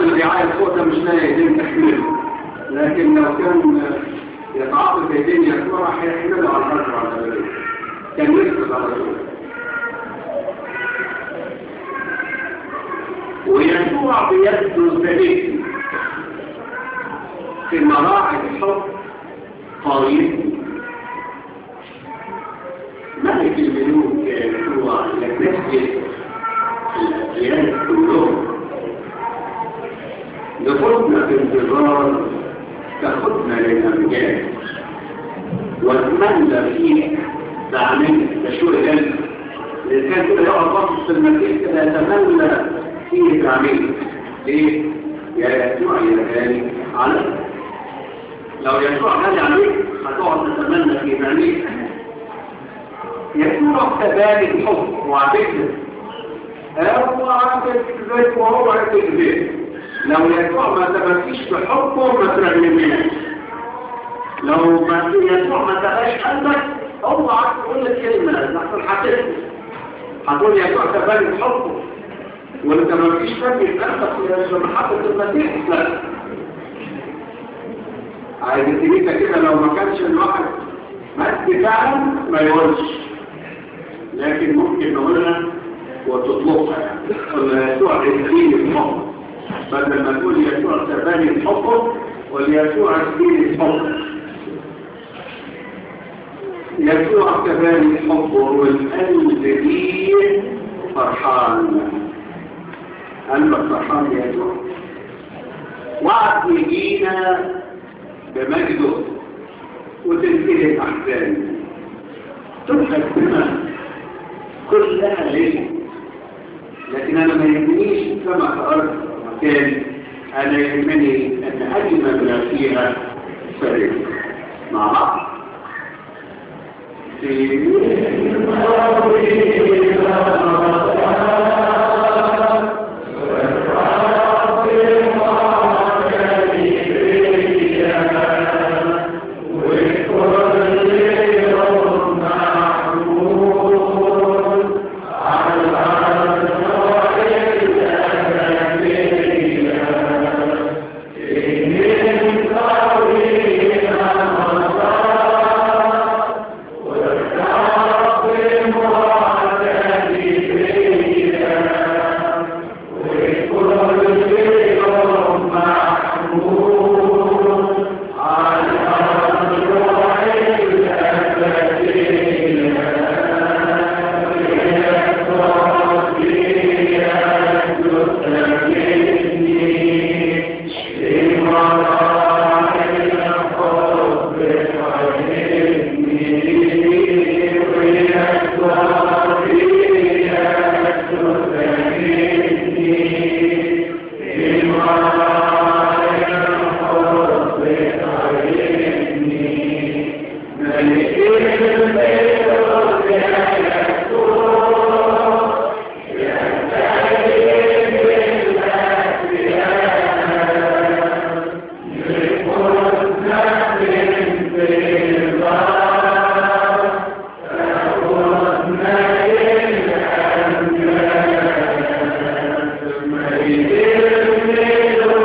اللي بيعايز فوق ده مش لاقي ايدين تحمله لكن لو كان يتعاطف ايدين يسوع هيحمله على الارض وعلى البلد كان يسكت على طول ويسوع بيده ذلك في مراعي الحب قريب ملك الملوك يسوع يتسجد الأجيال كلهم نخدنا في انتظار كخدنا للأمجاد واتمنى فيه دعمين تشوي قلب لأن كان كده يقعد باصص في المسيح كده يتمنى فيه دعمين ليه؟ يا يسوع يا غالي على لو يسوع غالي عليك هتقعد تتمنى فيه دعمين يسوع كذلك الحب وعبده هو عبد زيت وهو عبد زيت لو يسوع ما تبكيش بحبه ما ترغمناش لو ما يسوع ما تبقاش قلبك هو عارف تقول لك كلمة لحظة حتى هتقول يسوع كذلك حبه وانت ما فيش فكر قلبك في محبة المسيح لا عايز تجيبها كده لو ما كانش الواحد مد فعلا ما يقولش لكن ممكن نقولها وتطلقها يعني يسوع يسير الحب بدل ما تقول يسوع سباني الحب وليسوع يسير الحب يسوع كباني الحب والقلب لي فرحان قلبك فرحان يسوع وعد يجينا بمجده وتنتهي الأحزان تبقى السماء كلها ليه لكن أنا ما يهمنيش سماء أرض مكان أنا يهمني أن أجمل ما فيها فريق مع بعض في Thank you.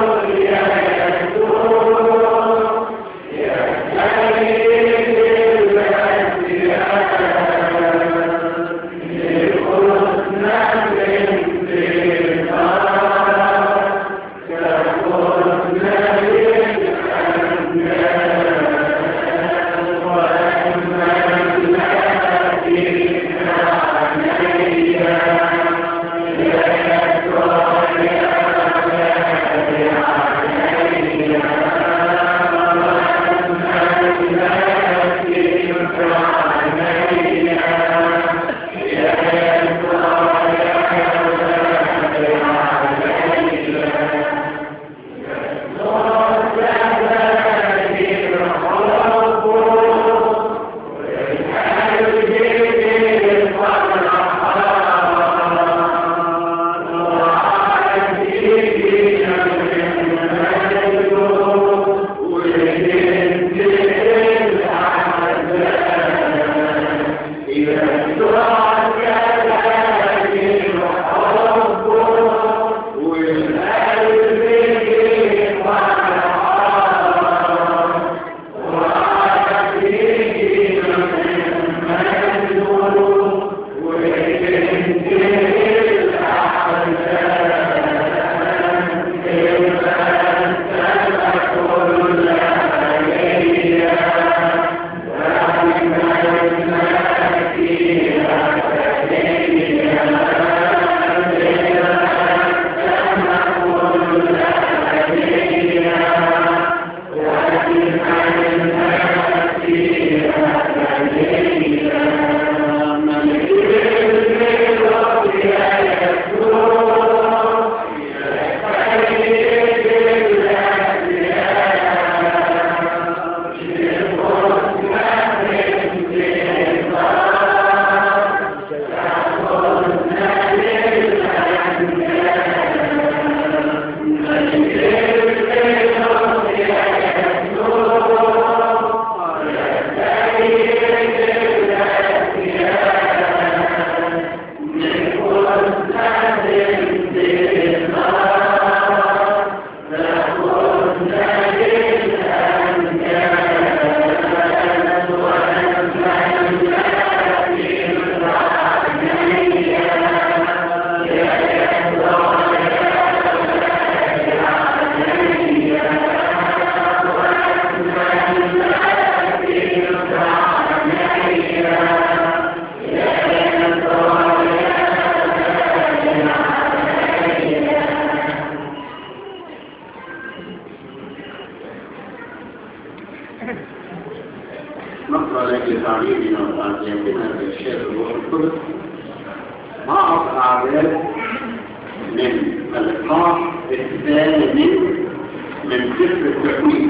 نقرأ لك تعليمنا وتعزيتنا بالشيخ الروح القدس بعض أعداد من الإصحاح الثامن من سفر التكوين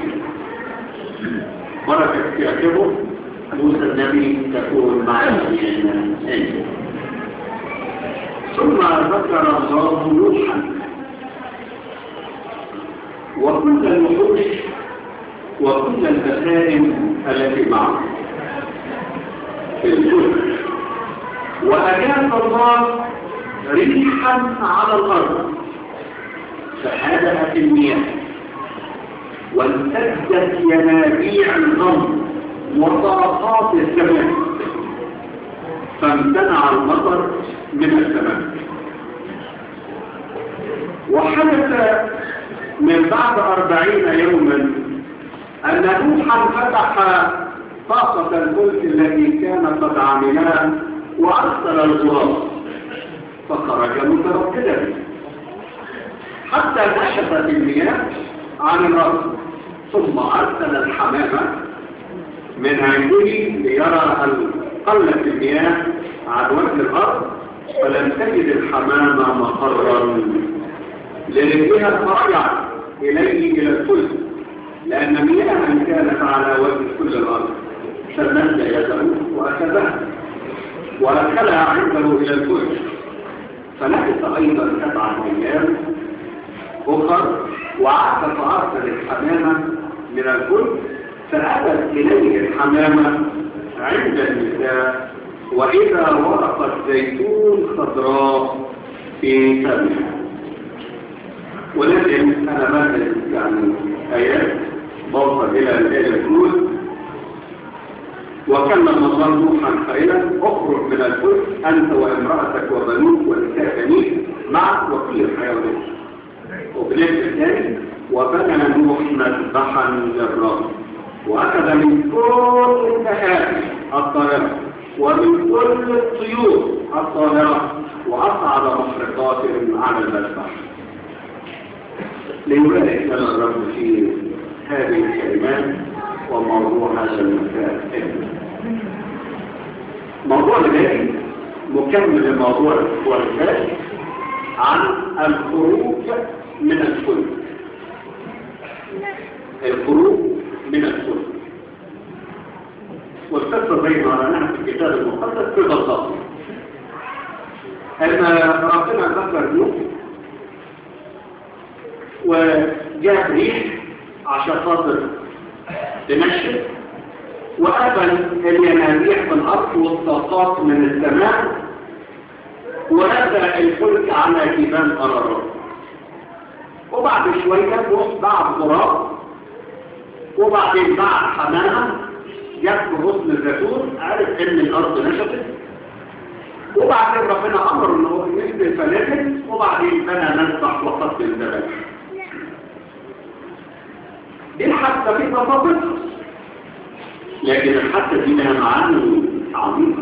بركة يعتبر موسى النبي تكون معنا أنت ثم ذكر الله نوحا وكل الوحوش وكل البهائم التي معه في الفلك وأجاب الله ريحا على الأرض فهدأت المياه وامتدت ينابيع الغم وطاقات السماء فامتنع المطر من السماء وحدث من بعد أربعين يوما أن نوحا فتح طاقة الفلك الذي كان قد عملها وأرسل الغراب فخرج متركدا حتى نشفت المياه عن الأرض ثم أرسل الحمامة من عنده ليرى هل قلت المياه عن وجه الأرض فلم تجد الحمامة مقرا لرجلها فرجع إليه إلى الفلك لأن مياها كانت على وجه كل الأرض فمد يده وأخذها وأدخلها عنده إلى الفلك فلبث أيضا سبعة أيام أخر وعاد فأرسل الحمامة من الفلك فأتت إليه الحمامة عند النساء وإذا ورقت زيتون خضراء في فمها ولكن أنا مثل يعني آيات بوصل إلى الآية الأولى وكلم الله نوحا قائلا اخرج من الفلك أنت وامرأتك وبنوك ونساء بنيك معك وكل الحيوانات وبلاد الثاني وبنى نوح مذبحا للرب وأخذ من كل البهائم الطائرة ومن كل الطيور الطائرة وأصعد محرقات على المذبح ليبارك لنا الرب في هذه الكلمات وموضوع هذا المساء موضوع الآن مكمل لموضوع الأسبوع الثالث عن الخروج من الفلك الخروج من الفلك والقصة زي ما رأيناها في الكتاب المقدس في بالضبط أن ربنا ذكر نوح وجاء ريح عشان خاطر تنشف وقبل الينابيع من الأرض والطاقات من السماء ونبدأ الفلك على جبال قرارات وبعد شوية بعد غراب وبعدين بعد حمامة جت غصن الزيتون عرف ان الارض نشفت وبعدين ربنا امر ان هو ينزل فلاتل وبعدين بنى نذبح وقت الذبح دي الحادثة في تفاصيلها لكن الحادثة دي لها معاني عميقة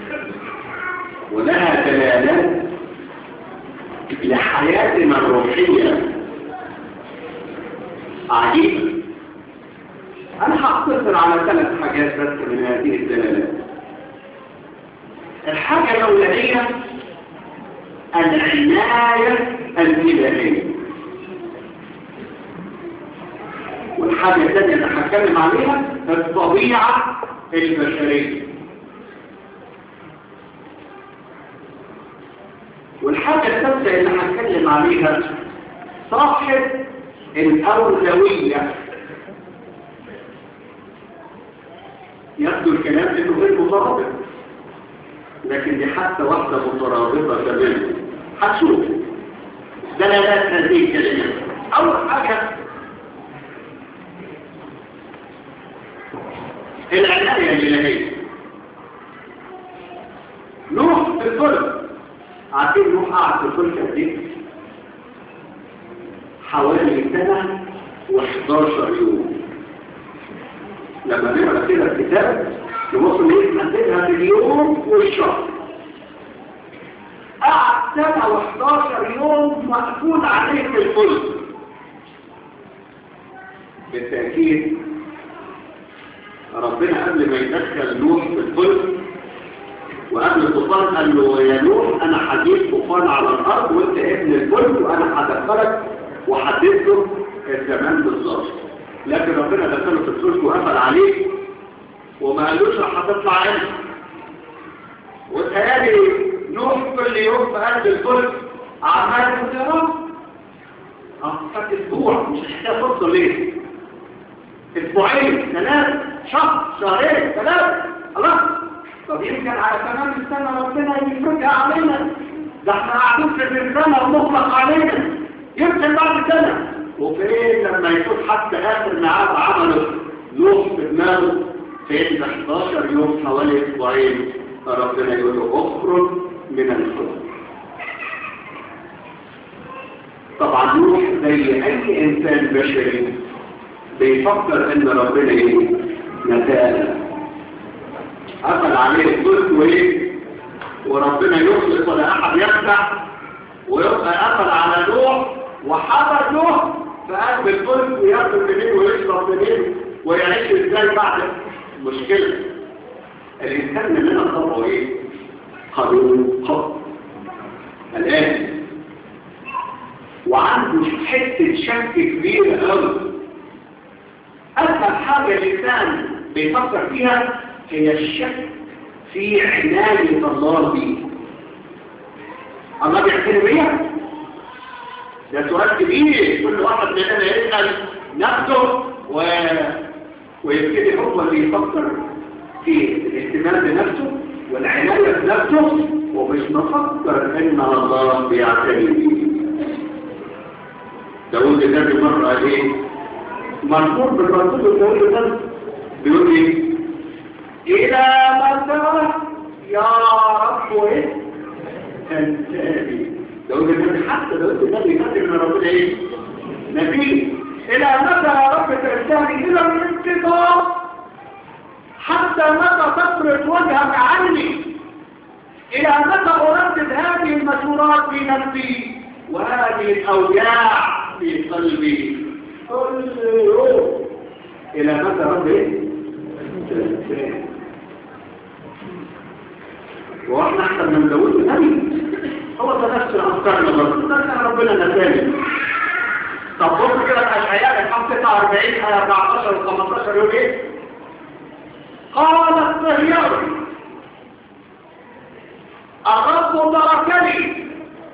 ولها دلالات لحياتنا الروحية عجيبة أنا هقتصر على ثلاث حاجات بس من هذه الدلالات الحاجة الأولانية العناية الإلهية والحاجة الثانية اللي هتكلم عليها الطبيعة البشرية والحاجة الثالثة اللي هتكلم عليها صاحب الأولوية يبدو الكلام انه غير مترابط لكن دي حتى واحدة مترابطة تماما هتشوف دلالات هذه الكلمات أول حاجة العناية الإلهية نوح في الفلك عارفين نوح قعد في الفلك قد ايه؟ حوالي سنة و11 يوم لما نقرا كده الكتاب نبص نلاقي نحددها في اليوم والشهر قعد سنة و11 يوم مقفول عليه في الفلك بالتأكيد ربنا قبل ما يدخل نوح في الفلك وقبل الطوفان قال له يا نوح انا حديد طوفان على الارض وانت ابن الفلك وانا هدخلك وحددت له الزمان بالظبط لكن ربنا دخله في الفلك وقفل عليه وما قالوش راح هتطلع انت وتهيألي نوح كل يوم في قلب الفلك عمال يقول يا رب اه فات اسبوع مش هتحتاج فرصه ليه اسبوعين ثلاث شهر شهرين ثلاث خلاص طب يمكن على تمام السنه ربنا يفرجها علينا ده احنا قاعدين في السنه ومطلق علينا يمكن بعد سنه وفين لما يكون حتى اخر ميعاد عمله نوح في دماغه فين 11 يوم حوالي اسبوعين فربنا يقول له اخرج من الفلك طبعا نوح زي اي انسان بشري بيفكر ان ربنا ايه نتانا قفل عليه الفلك وايه وربنا يخلص ولا احد يفتح ويبقى قفل على نوح وحضر نوح في قلب الفلك وياكل منين ويشرب منين ويعيش ازاي بعد مشكله الانسان مننا طبعه ايه قانون قط الان وعنده حته شك كبيره قوي أسهل حاجة الإنسان بيفكر فيها هي الشك في عناية الله به الله بيعتني بيها ده سؤال كبير كل واحد مننا يسأل نفسه و... ويبتدي هو اللي يفكر في الاهتمام بنفسه والعناية بنفسه ومش مفكر ان الله بيعتني به داود النبي مرة قال ايه مرفوض بالرسول داود النبي بيقول ايه الى متى يا رب ايه تنتهي داود النبي حتى داود النبي يفكر ان ربنا ايه نبي الى متى يا رب تنتهي الى الانتظار حتى متى تفرض وجهك عني الى متى اردد هذه المشورات في نفسي وهذه الاوجاع في قلبي كل يوم الى متى رب ايه واحنا احسن من داود النبي هو ده نفس الافكار اللي برضه ده كان ربنا نتاني طب بص كده الاشعياء الحم 49 ايه 14 و 15 يقول ايه قال الصهيون الرب تركني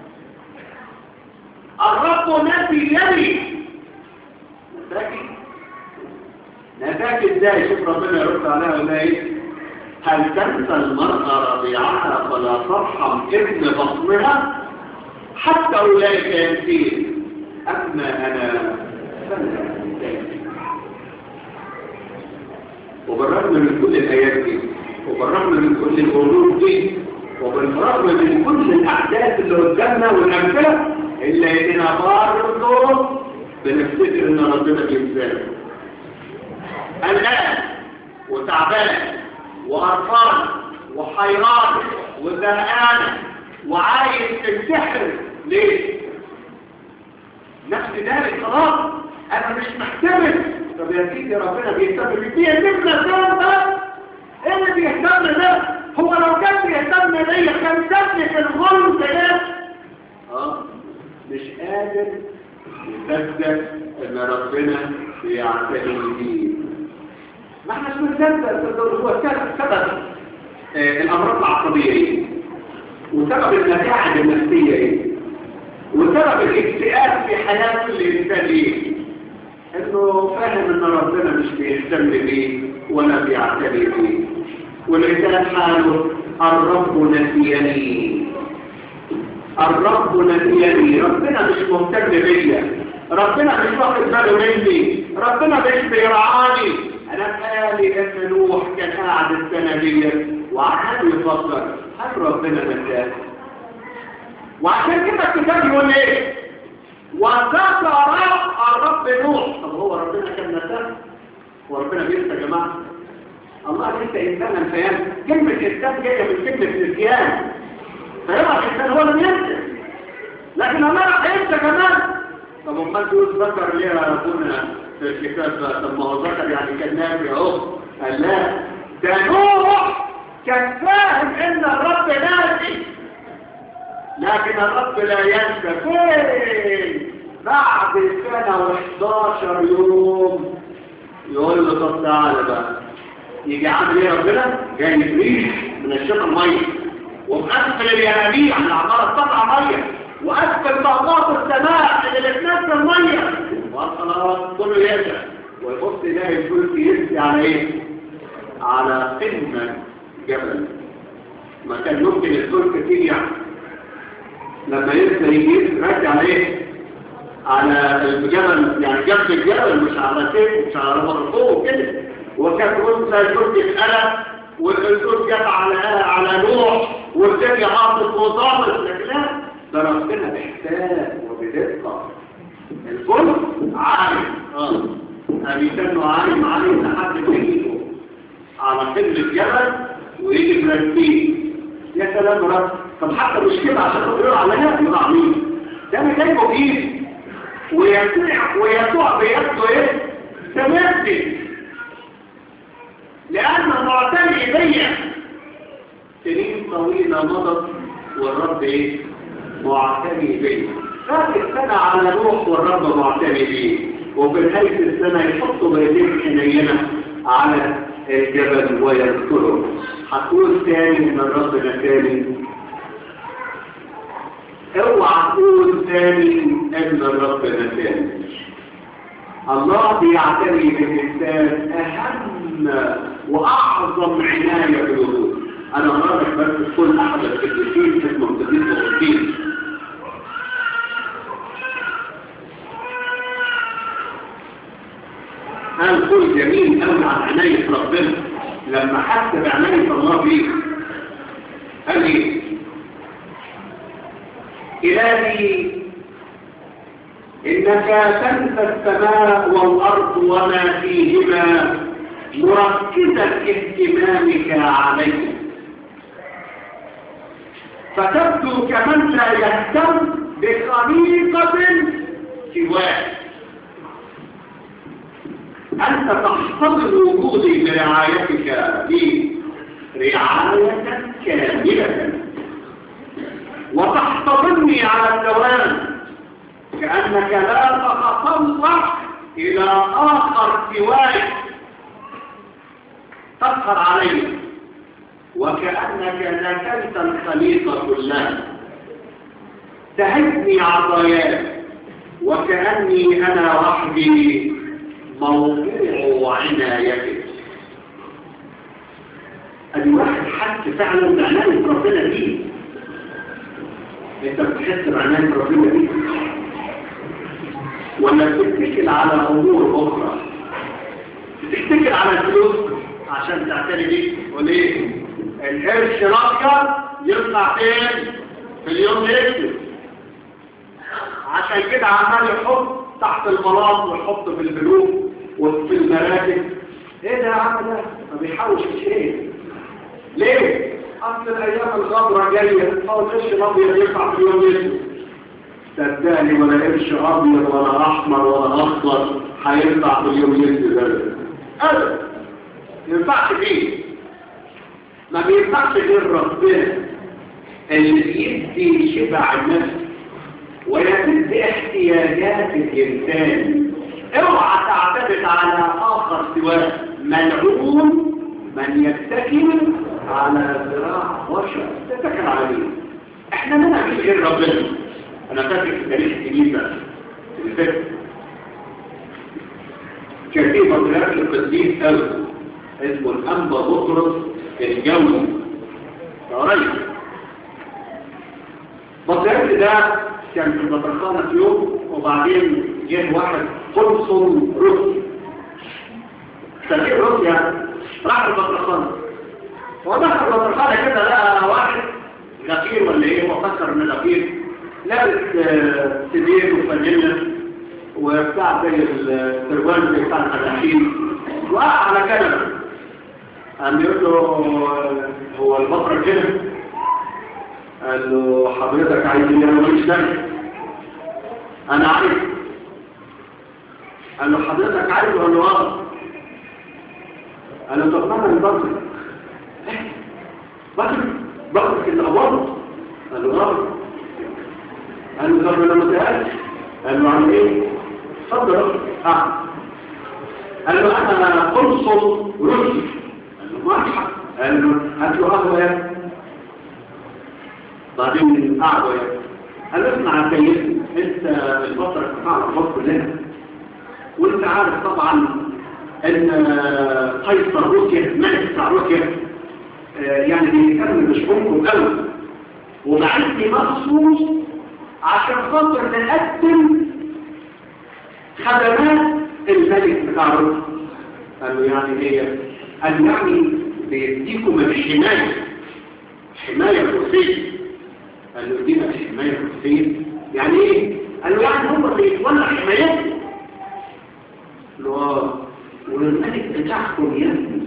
الرب نسي يدي نساكي نساكي ازاي شوف ربنا يرد عليها ولا ايه هل تنسى المرأة رضيعها فلا ترحم ابن بطنها حتى أولئك ينسين أما أنا فلا أنسين وبالرغم من كل الآيات دي وبالرغم من كل الغروب دي وبالرغم من كل الأحداث اللي قدامنا والأمثلة إلا إننا برضه بنفتكر إن ربنا بينسانا الآن وتعبان وقرفان وحيران وزهقان وعايز تنتحر ليه؟ نفس ذلك خلاص انا مش محتمل طب يا سيدي ربنا بيهتم بيه يهتم ده ايه اللي بيهتم ده هو لو كان بيهتم بيا كان سابني في الغلط ده اه مش قادر يصدق ان ربنا بيعتني بيه ما احنا مش بنصدق هو سبب سبب آه الامراض العصبيه ايه وسبب المتاعب النفسيه ايه وسبب الاكتئاب في حياه الانسان ايه انه فاهم ان ربنا مش بيهتم بيه ولا بيعتني بيه والانسان حاله الرب نسيني الرب نسيني ربنا مش مهتم بيا ربنا مش واخد باله مني ربنا مش بيرعاني انا قالي ان نوح كان قاعد السنه دي وعمال يفكر هل ربنا نساه وعشان كده الكتاب يقول ايه وذكر الرب نوح طب هو ربنا كان نساه هو ربنا بينسى يا جماعه الله ليس انسانا فيان كلمه انسان جايه من كلمه نسيان فيبقى الانسان هو اللي ينسى لكن الله راح ينسى كمان طب امال تقول ذكر ليه يا ابونا في الكتاب بقى؟ طب ما هو ذكر يعني كان نافي اهو قال لا ده نوح كان فاهم ان الرب ناسي لكن الرب لا ينسى فين بعد سنة و11 يوم يقول له طب تعالى بقى يجي عامل ايه ربنا جاي ريح من الشقة المية ومقفل الينابيع اللي عمالة تطلع مية وقفل طاقات السماء اللي بتنزل مية وخلاص كله يرجع ويبص يلاقي الفلك يمشي على ايه؟ على قمة جبل ما كان ممكن الفلك تيجي لما يرجع يجي يرجع على ايه؟ على الجبل يعني جنب الجبل مش على كيف مش على مرفوع كده وكان قلت الفلك اتقلب والفلك جت على على نوح والدنيا حاطط وضابط لكن لا ده ربنا باحسان وبدقه الكل عالم اه أبيتانه عالم عالم لحد ما يجيبه على قمة الجبل ويجي مرتبيه يا سلام رب طب حتى مش كده عشان تقول عليها يبقى عميل ده انا جايبه بايدي ويسوع ويسوع بيده ايه؟ تمدي لأن معتني بيا سنين طويلة مضت والرب ايه؟ معتني بيا فاتت سنة على نوح والرب معتني بيه وفي نهاية السنة يحطوا بيديه حنينة على الجبل ويذكره هتقول تاني من ربنا تاني اوعى تقول تاني ان ربنا تاني الله بيعتني بالإنسان أهم وأعظم عناية بالوجود أنا مرة بس كل أحد القديسين اسمه القديس أغسطين قال كل جميل قوي عن عناية ربنا لما حس بعناية الله بيه قال ايه إلهي إنك تنسى السماء والأرض وما فيهما مركزا اهتمامك عليه فتبدو كمن لا يهتم بخليقة سواه أنت تحتضن وجودي برعايتك لي رعاية كاملة وتحتضني على الدوام كأنك لا تتطلع إلى آخر سواي تسخر علي وكأنك نكلت الخليقة كلها تهدني عطاياك وكأني أنا وحدي موضوع عنايتك الواحد حس فعلا بعناية ربنا دي انت بتحس بعناية ربنا دي ولا بتتكل على امور اخرى بتتكل على الفلوس عشان تعتني بيه وليه القرش رقة يطلع فين في اليوم يكتب عشان كده عمال يحط تحت البلاط ويحط في البنوك وفي المراكز ايه ده يا عم ده ما بيحاولش شيء ليه اصل الايام الغبرة جاية او القرش الابيض يطلع في اليوم يكتب صدقني ولا قرش ابيض ولا احمر ولا اخضر هيطلع في اليوم يكتب ابدا ابدا ما ينفعش فيه ما بينفعش غير ربنا اللي بيدي شبع النفس ويسد احتياجات الإنسان اوعى تعتمد على آخر سواه ملعون من يتكل على ذراع بشر تتكل عليه احنا ما نعمل غير ربنا انا فاكر في تاريخ الكنيسة اللي فات كان في مطلق القديس قوي اسمه الأنبا بطرس الجوي قريب مطلق ده كان في البطرخانة في يوم وبعدين جه واحد قنصل روسي سفير روسيا راح البطرخانة ودخل البطرخانة كده لقى واحد غفير ولا ايه وفكر ان غفير لابس سدير وفانيلا وبتاع زي التربان زي بتاع الفلاحين وقع على كنبه قام يقول له هو البطرة كده قال له حضرتك عايز ايه انا ماليش دخل انا عايز قال له حضرتك عارف ولا اه قال له طب انا البطل بطل بطل اللي أبوض قال له اه قال له طب انا ما سألتش قال له عن ايه اتفضل اه قال له انا قنصل روسي قال له مرحبا قال له هات له قهوه يا ابني. بعدين قعدوا يا ابني. قال له اسمع يا سيدي انت الفتره بتاع الارباط كلها وانت عارف طبعا ان قيصر روسيا الملك بتاع روسيا آه، يعني بيتكلم بشؤونكم قوي وبعتني مخصوص عشان خاطر نقدم خدمات الملك بتاع روسيا قال له يعني ايه قال يعني بيديكم الحمايه حمايه روسيه قال له دي مش حمايه روسيه يعني ايه قال له يعني هم اللي يتولى حمايتهم قال له اه والملك بتاعكم يا ابني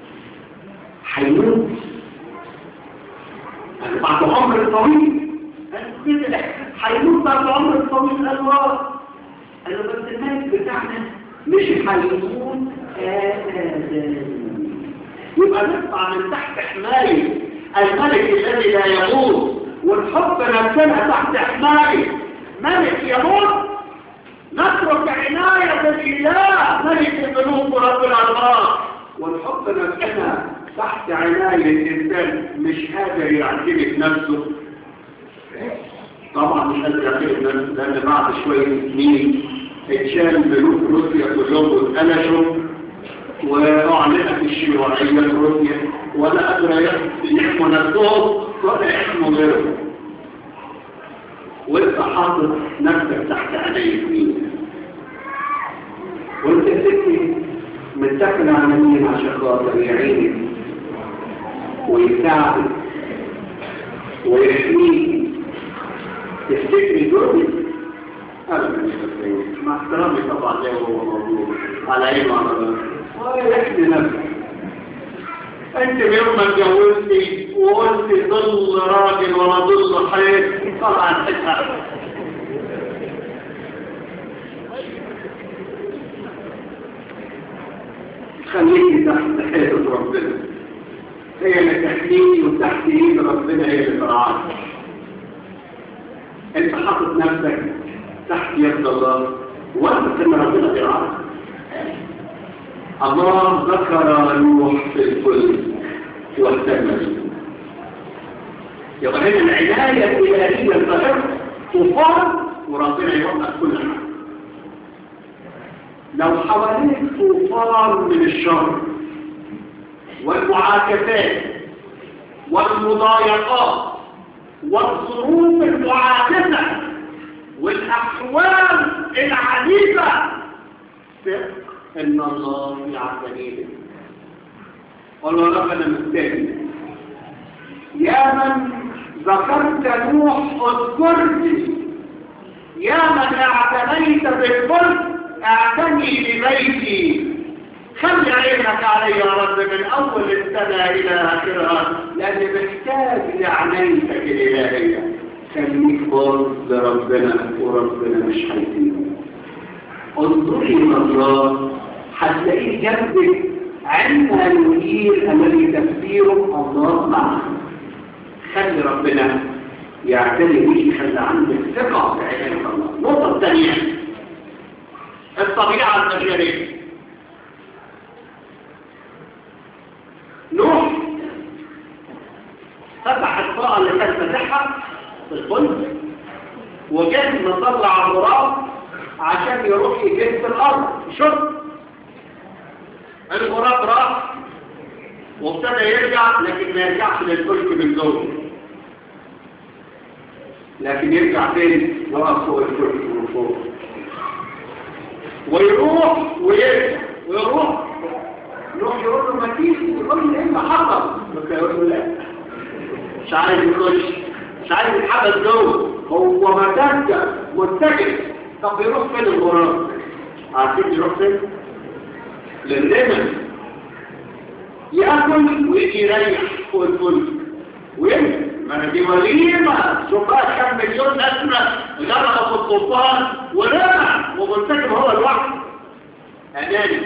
هيموت قال له بعد عمر طويل قال له كده هيموت بعد عمر طويل قال له اه قال له بس الملك بتاعنا مش هيموت ابدا يبقى نطلع من تحت حمايه الملك الذي لا يموت ونحط نفسنا تحت حمايه ملك يموت نترك عناية الإله ملك الملوك ورب الأرباب ونحط نفسنا تحت عناية إنسان مش قادر يعتمد نفسه طبعا مش قادر يعتمد نفسه لأن بعد شوية سنين اتشال ملوك روسيا كلهم واتقلشوا وأعلنت الشيوعية في روسيا ولا قادر يحموا نفسهم ولا يحموا غيرهم وانت حاطط نفسك تحت عناية مين وانت ستي متكل على مين عشان خاطر يعينك ويساعدك ويحميك تفتكري دوري ابدا مع احترامي طبعا زي هو موجود على عينه وعلى راسه ويحمي نفسك انت يوم ما اتجوزتي وقلت ظل راجل ولا ظل حيط طبعا حسها خليكي تحت حيطة ربنا هي اللي تحميكي وتحت ايد ربنا هي اللي ترعاك انت حاطط نفسك تحت يد الله وانت كما ربنا بيرعاك الله ذكر نوح في الفلك واهتم يبقى هنا العناية الإلهية الظاهرة طوفان وربنا يوقف كل حاجة لو حواليك طوفان من الشر والمعاكسات والمضايقات والظروف المعاكسة والأحوال العنيفة ثق إن الله في عبدالله قال يا رب أنا مستني يا من ذكرت نوح اذكرني يا من اعتنيت بالفلك اعتني ببيتي خلي عينك علي يا رب من اول السنة الى اخرها لاني محتاج لعنايتك الالهية خليك برض لربنا وربنا مش هيسيبك انظري الى الله هتلاقيه جنبك علم المدير الذي تفسيره الله معه خلي ربنا يعتني بيك خلي عندك ثقة في عناية الله النقطة الثانية الطبيعة البشرية نوح فتح الطاقة اللي كانت فتحها في الظلم وكان مطلع الغراب عشان يروح يجد في الأرض شرب الغراب راح وابتدى يرجع لكن ما يرجعش للفلك من جوه لكن يرجع تاني يقف فوق الفلك من فوق ويروح ويرجع ويروح يروح يقول له ما تيجي يقول لي ايه اللي حصل بس يقول له لا مش عايز يخش مش عايز يتحبس جوه هو متجه متجه طب يروح فين الغراب عارفين يروح فين للنمل ياكل ويجي يريح فوق الفلك وين ما دي وليمه شوف بقى كم مليون نسمه غرقوا في الطوفان ونام ومنتجب هو لوحده أناني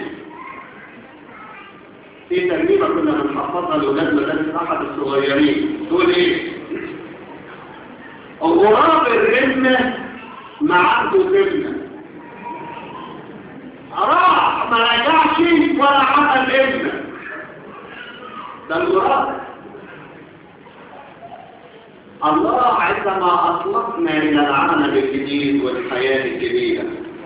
في ترميمة كنا بنحفظها لأولادنا مدارس أحد الصغيرين تقول إيه؟ غراب الرمة ما عنده رمة راح ما رجعش ولا عمل رمة ده الغراب الله عندما أطلقنا إلى العالم الجديد والحياة الجديدة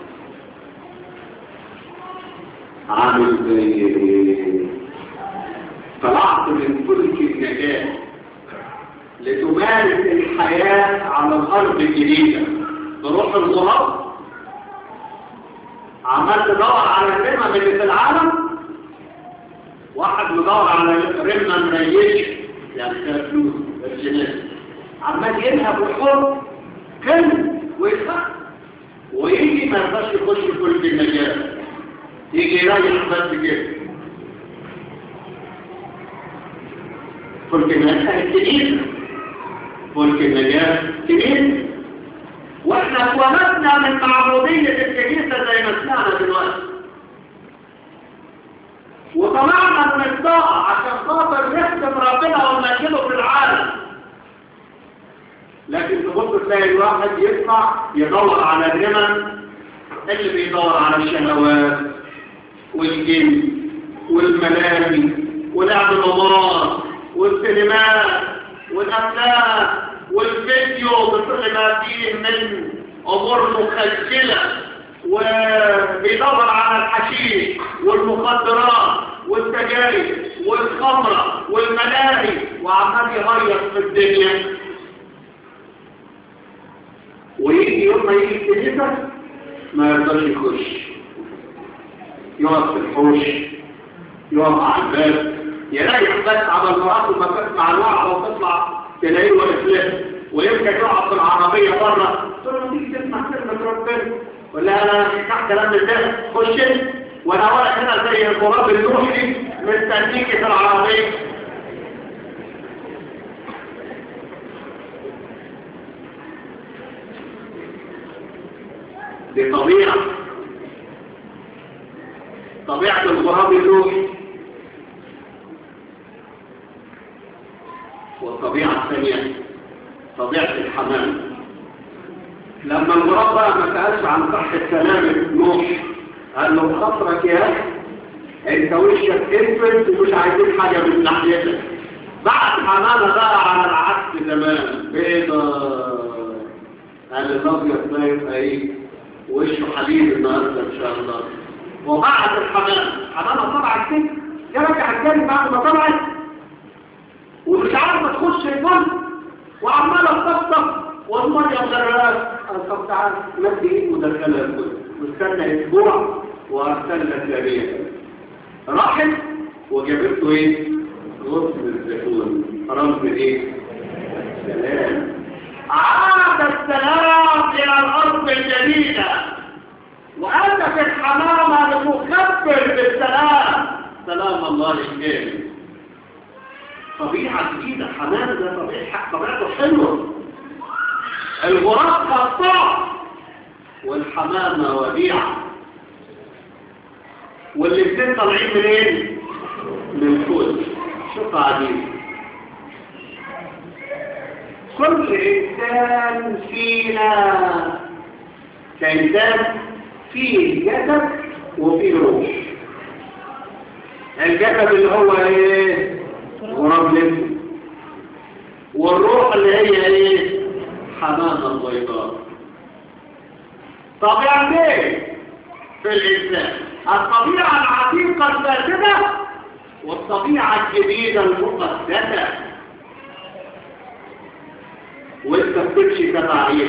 عامل زي طلعت من فلك النجاة لتمارس الحياة على الأرض الجديدة تروح الغراب عمال تدور على الرمم اللي في العالم واحد مدور على رمة مريش يعني فيها فلوس الجنات عمال ينهب ويحط كلمة ويخاف ويجي ما يرضاش يخش فلك النجاة يجي يريح بس كده فلك النجاة كانت جديدة فلك النجاة جديدة واحنا اتولدنا من معبودية الكنيسة زي ما سمعنا دلوقتي وطلعنا من الطاقة عشان خاطر نخدم ربنا ونمجده في العالم لكن تبص تلاقي الواحد يطلع يدور على الرمم اللي بيدور على الشهوات والجن والملاهي ولعب القمار والسينمات والافلام والفيديو بكل ما فيه من امور مخجله وبيدور على الحشيش والمخدرات والسجاير والخمره والملاهي وعمال يغير في الدنيا ويجي يوم ما يجي الكنيسه ما يرضاش يخش يقف في الحوش يقف على الباب يريح بس على المرات ما تسمع الوعظه وتطلع تلاقيه واقف ويمكن يقعد في العربيه بره تقول له تيجي تسمع كلمه ربنا ولا انا تحت كلام الله خش وانا واقف هنا زي الغراب الروحي مستنيك في العربيه دي طبيعه طبيعه الغراب الروحي والطبيعه الثانيه طبيعه الحمام لما الغراب بقى ما سألش عن صحة كلام نوح قال له خطرك يا اخي انت وشك اسود ومش عايزين حاجة من ناحيتك بعد حمامة بقى على العكس زمان بيضة قال الابيض ده يبقى ايه وشه حبيب النهارده ان شاء الله وبعد الحمام حمامة طلعت كده يرجع الثاني بعد ما طلعت ومش عارفه تخش الفن وعماله تطبطب والميه مدرات طب تعال مد ايد مدخلها الكل واستنى اسبوع وارسلنا سريع راحت وجابت له ايه غصن الزيتون رمز ايه السلام عاد السلام الى الارض الجديده واتت الحمامه لتخبر بالسلام سلام الله الكامل طبيعه جديده حمامه ده طبيعه طبيعته حلوه الغراب قطاع والحمامة وديعة والاثنين طالعين منين؟ من فوق شوف عجيب كل إنسان فينا كإنسان فيه جسد وفيه روح الجسد اللي هو ايه؟ غراب لسه والروح اللي هي ايه؟ حمامة البيضاء طبيعتين في الإنسان الطبيعة العتيقة الفاسدة والطبيعة الجديدة المقدسة وانت بتمشي تبع ايه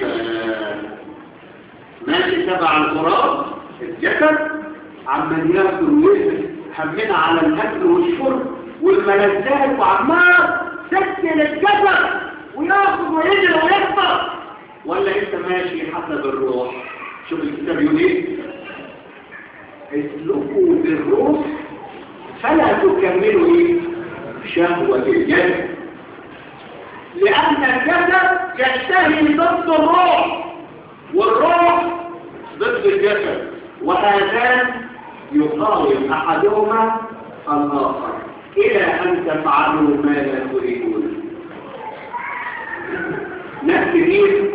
ماشي تبع الغراب الجسد عمال ياكل ويسر همنا على الاكل والشرب والملذات وعمال سكن الجسد وياخذ ويجري ويكبر ولا انت ماشي حسب الروح شوف الكتاب يقول ايه اسلكوا بالروح فلا تكملوا ايه شهوة الجسد لأن الجسد يشتهي ضد الروح والروح ضد الجسد وهذان يقاوم أحدهما الآخر إلى أن تفعلوا ما لا تريدون نفس دين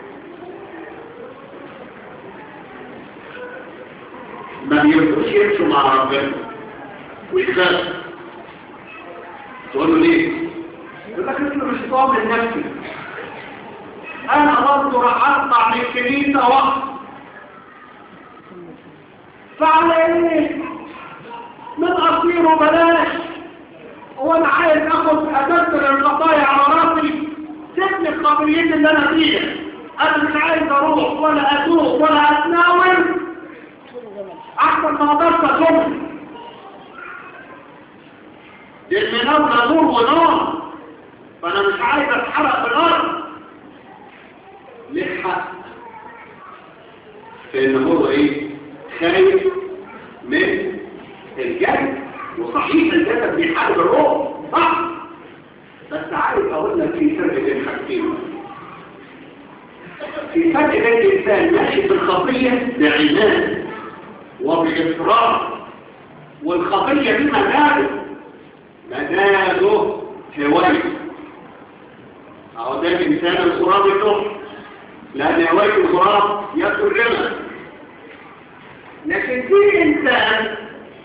ما بيرضوش يمشوا مع ربنا ويخاف تقول له ليه؟ يقول لك انت مش ضامن نفسي انا برضه راح اطلع من الكنيسه وقت فعلى ايه؟ من اصير وبلاش وانا عايز اخد ادبر الخطايا على راسي سيبني القابليات اللي انا فيها انا مش عايز اروح ولا اتوب ولا اتناول احسن ما اقدرش اصوم للمناولة نور ونار فانا مش عايز اتحرق بالارض ليه حق فان هو ايه خايف من الجسد وصحيح الجسد بيحارب الروح صح بس عايز اقول لك في فرق بين حاجتين في فرق بين الانسان ماشي بالخطيه بعناد وبإصرار والخطية دي مداره مداره هواية أو ده الإنسان الغراب النصر لأن هواية الغراب يأكل رمى لكن في إنسان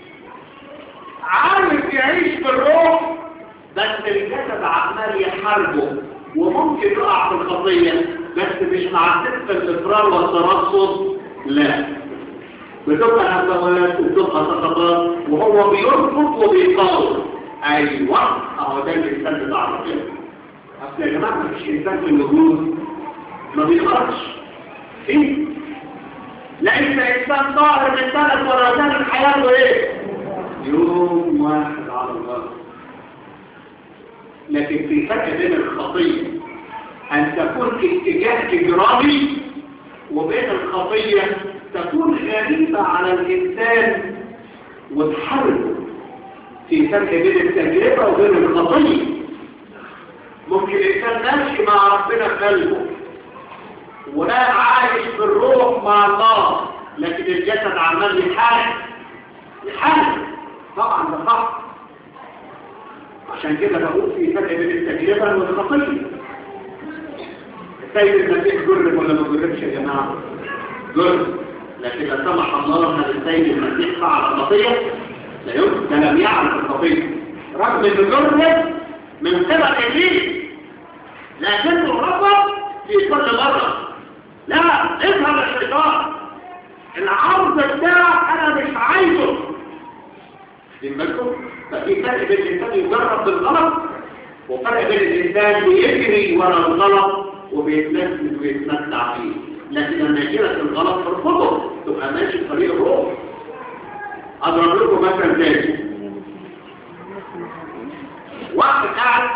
عارف يعيش بالروح بس الجسد عمال يحاربه وممكن يقع في الخطية بس مش مع سفة الإصرار والترصد لا بتبقى هزوات وبتبقى سقطات وهو بيرفض وبيقاوم ايوه اهو ده الانسان بتاع ربنا اصل يا جماعه مفيش انسان في الوجود ما بيخرجش ايه لا انت انسان ظاهر من ثلاث ورا حياته ايه يوم واحد على الله لكن في فرق بين الخطيه ان تكون اتجاه اجرامي وبين الخطيه تكون غريبة على الإنسان وتحركه في فرق بين التجربة وبين الخطية ممكن الإنسان ماشي مع ربنا في قلبه ولا عايش بالروح مع الله لكن الجسد عمال يحارب يحارب طبعا ده صح عشان كده بقول في فرق بين التجربة والخطية السيد المسيح جرب ولا ما جربش يا جماعة جرب لكن لا سمح الله ان السيد المسيح فعل الخطيه لا يمكن ده لم يعرف الخطيه رغم انه جرب من قبل ابليس لكنه رفض في كل مره لا اذهب الشيطان العرض بتاعك انا مش عايزه خدين بالكم ففي فرق بين الانسان يجرب بالغلط وفرق بين الانسان بيجري ورا الغلط وبيتنفس ويتمتع فيه لكن لما يجيلك الغلط ترفضه تبقى ماشي في طريق الروح اضرب لكم مثلا تاني واحد قاعد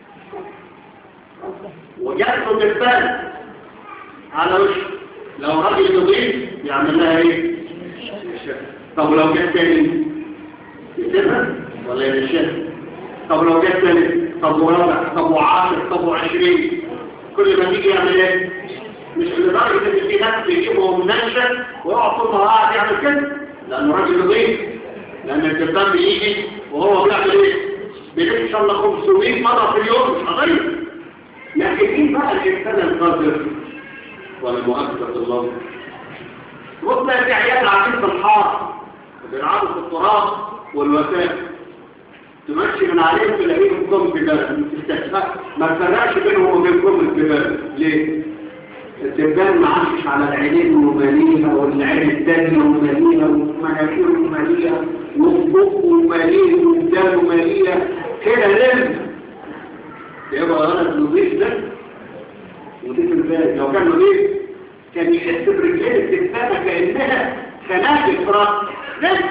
وجات له دبان على وشه لو راجل نظيف يعمل لها ايه طب لو جات تاني يسيبها ولا يمشيها طب لو جات تاني طب ورابع طب وعاشر طب وعشرين كل ما تيجي يعمل ايه مش لدرجة ان في ناس بيجيبهم منشا ويقعد طول ما قاعد يعمل كده لانه راجل نظيف لان الدبان بيجي وهو بيعمل ايه بيجيب ان شاء الله 500 مرة في اليوم مش قضية لكن مين بقى الانسان القادر ولا مؤكد الله بص في عيال قاعدين في الحار وبيلعبوا في التراب والوسائل تمشي من عليهم تلاقيهم كم جبال ما تفرقش بينهم وبين كم الجبال ليه؟ الدبان ما عاشش على العينين وماليها والعين الثانية وماليها ومناخيره وماليها وبقه وماليه وقدامه مالية كده لم يبقى ولد نظيف ده وديك البال لو كان نظيف كان يحس برجلين الدبانة كأنها خناجر فراغ لم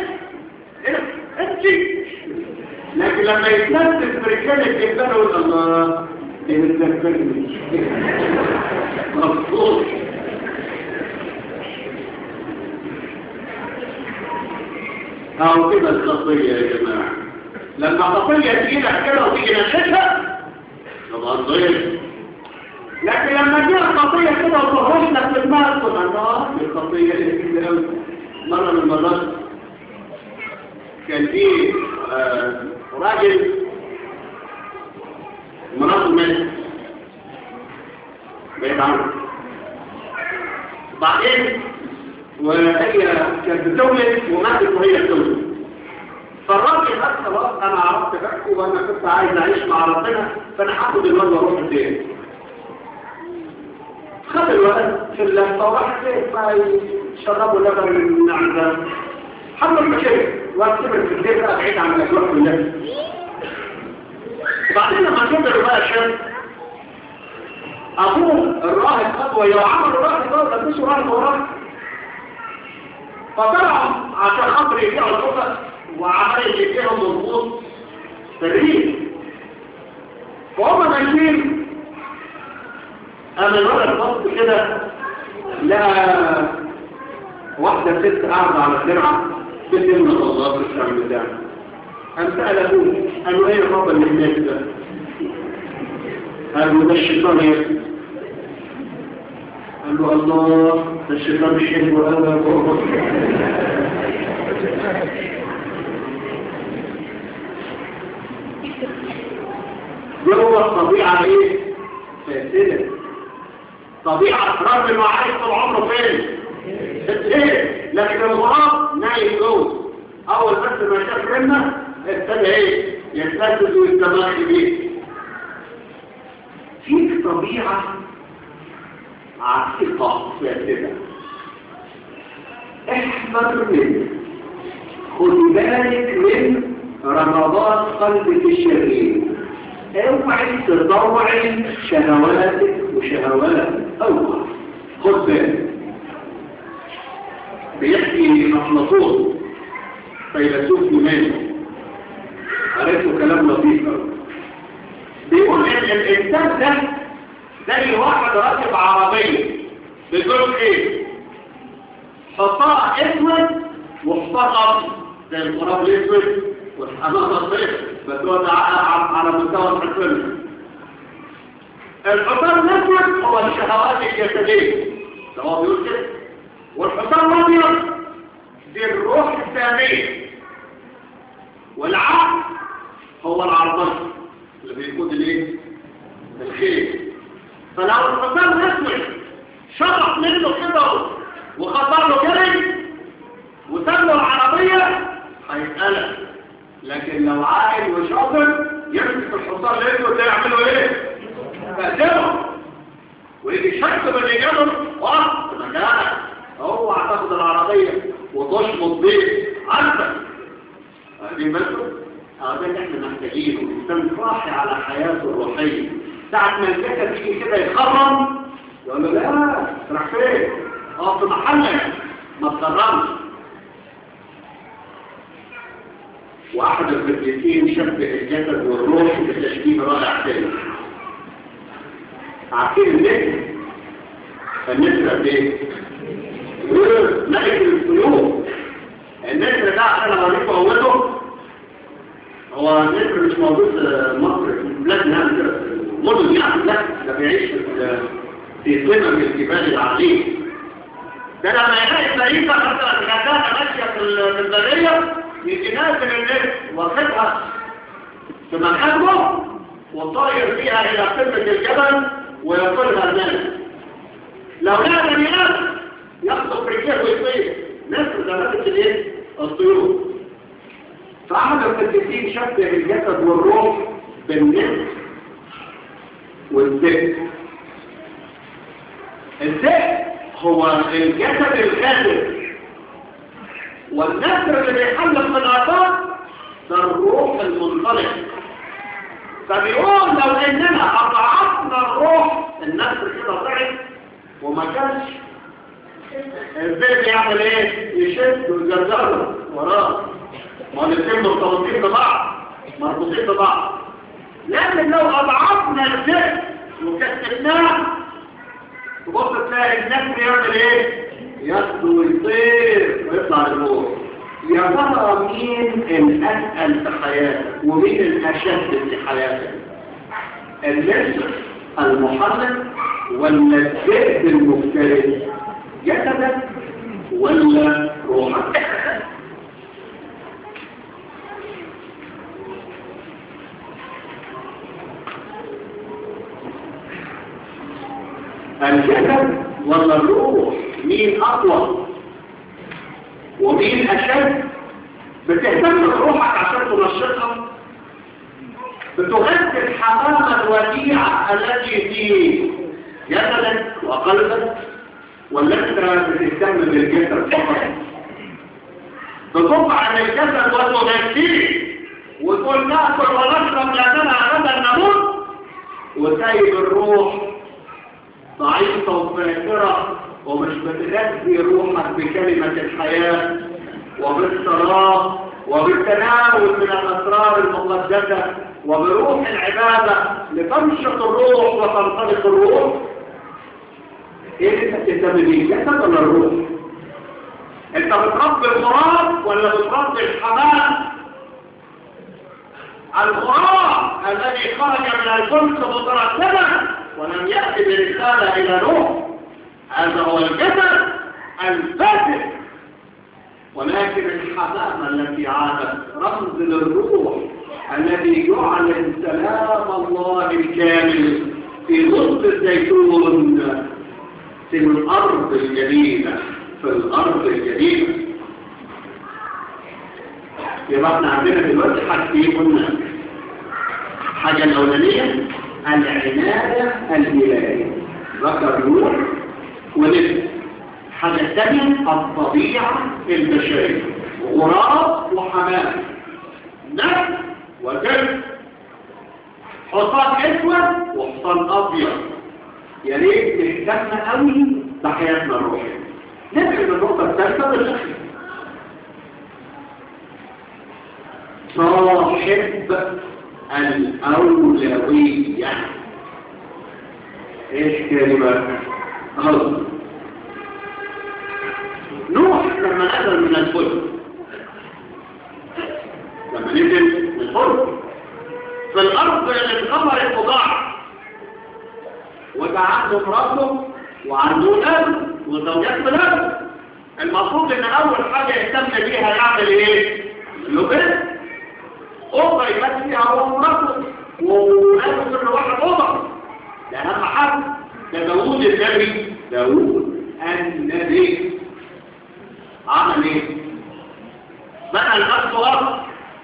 امشي لكن لما يتنفس برجلين الدبانة يقول الله دي بتذكرني مبسوط اهو كده الخطية يا جماعة لما خطية تجي لك كده وتيجي نشتها طبعا ضيق لكن لما تجي لك خطية كده وتهرش لك في دماغك تقول الله دي الخطية اللي كده قوي مرة من المرات كان في آه راجل مراته ماتت بعيد عنه بعدين وهي كانت بتولد وماتت وهي بتولد فالراجل قال خلاص انا عرفت بحكي وانا كنت عايز اعيش مع ربنا فانا هاخد الولد واروح الدين خد الولد في اللفه وراح الدين ما يشربوا لبن من عند حمل المشاكل واكتبر في الدين بقى بعيد عن الاجواء كلها بعدين لما كبروا بقى شاب ابوه الراهب خطوه يعمل الراهب ده ولا مش راهب وراهب فطلعوا عشان خاطر يبيعوا القطط وعمل يبيعهم مضبوط في الريف فهم ماشيين انا الولد بص كده لقى واحدة ست قاعدة على الدرعة بتلمة الله في الشعب بتاعها قام سأل أبوه قال له ايه الرب اللي هناك ده؟ قال له ده الشيطان ايه؟ قال له الله ده الشيطان مش حلو قوي يا بابا جوه الطبيعة ايه؟ فاسدة طبيعة رب المعارف طول عمره فين؟ ايه؟ لكن الغراب نايم جوه اول بس ما شاف منا ابتدى ايه؟ يستفز ويستمر بيه فيك طبيعة عتيقة فاسدة احذر منه خد بالك من رمضات قلبك الشرير اوعي تضوعي شهواتك وشهوات اوعى خد بالك بيحكي افلاطون فيلسوف يوناني قريته كلام لطيف قوي بيقول ان الانسان ده زي واحد راكب عربيه بتقول ايه حصان اسود وحصان ابيض زي الغراب الاسود والحمام الصيف بس هو ده على مستوى الحكومه الحصان الاسود هو الشهوات الجسديه ده هو بيقول كده والحصان الابيض دي الروح الثانيه والعقل هو العرضان اللي بيقود الايه الخير فلو الحصان الاسود شرح منه كده وخطر له جري وساب له العربيه هيتقلق لكن لو عاقل وشاطر يمسك الحصان الاسود ده يعملوا ايه تقدمه ويجي شك بالرجال وقف في مكانك اوعى تاخد العربيه وتشمط بيه عارفه دي بس هذا اللي احنا محتاجينه الانسان صاحي على حياته الروحيه ساعه ما الجسد يجي كده يتخرم يقول له لا راح فين اقف في محلك ما تخرمش واحد القديسين شبه الجسد والروح بتشبيه رائع تاني عارفين النسر النسر ايه ملك الطيور النسر ده عشان لما نيجي اولده هو النسر مش موجود في مصر في بلادنا كده المدن يعني لا ده بيعيش في في قمم الجبال العظيم ده لما يلاقي فريقه مثلا غزاله ماشيه في البريه يجي نازل النسر واخدها في مكانه وطاير فيها الى قمه الجبل وياكلها الناس لو كان بني ادم يخطف رجله ويطير نفس درجه الايه الطيور فاحد القديسين شبه الجسد والروح بالنسر والذئب الذئب هو الجسد الخاسر والنسر اللي بيحلق من العطاء ده الروح المنطلق فبيقول لو اننا اضعفنا الروح النسر كده ضعف وما كانش الذئب يعمل ايه يشد ويجرجره وراه ما الاثنين مرتبطين ببعض مربوطين ببعض لكن لو اضعفنا الذئب وكتبناه تبص تلاقي النسر يعمل ايه ياخده ويطير ويطلع لفوق يا ترى مين الأسأل في حياتك ومين الأشد في حياتك النسر المحرك ولا الذئب المفترس جسدك ولا روحك الجسد ولا الروح مين اقوى ومين اشد بتهتم بروحك عشان تنشطها بتغذي الحمامة الوديعة التي في جسدك وقلبك ولا انت بتهتم بالجسد فقط بتقع عن الجسد وتغذيه وتقول ناكل ونشرب لاننا غدا نموت وسايب الروح ضعيفة وفاكرة ومش بتغذي روحك بكلمة الحياة وبالصلاة وبالتناول من الأسرار المقدسة وبروح العبادة لتنشط الروح وتنطلق الروح ايه اللي انت بتهتم بيه؟ جسد ولا الروح؟ انت بتربي الغراب ولا بتربي الحمام؟ الغراب الذي خرج من الفلك مترتبا ولم يأتي برسالة إلى نوح هذا هو الجسد الفاسد ولكن الحمامة التي عادت رمز للروح الذي يعلن سلام الله الكامل في ظل الزيتون في الأرض الجديدة في الأرض الجديدة يبقى احنا عندنا دلوقتي حاجتين قلنا الحاجة الأولانية العناية الإلهية ذكر نور ونفس الحاجة الثانية الطبيعة البشرية غراب وحمام نفس وجلد حصان اسود وحصان ابيض يا ريت نهتم قوي بحياتنا الروحيه نبدا النقطه الثالثه بالشخص صاحب الاولويه ايش كلمه غلط نوح لما نزل من الفلك لما نزل من الفلك في الارض اللي اتغمرت وضاعت وده عنده مراته وعنده ولاد وزوجات ولاده المفروض ان اول حاجه يهتم بيها يعمل ايه؟ يبقى اوضه يبات فيها هو ومراته وولاده كل واحد اوضه ده اهم حاجه ده داوود النبي داوود النبي عمل ايه؟ بنى لنفسه ارض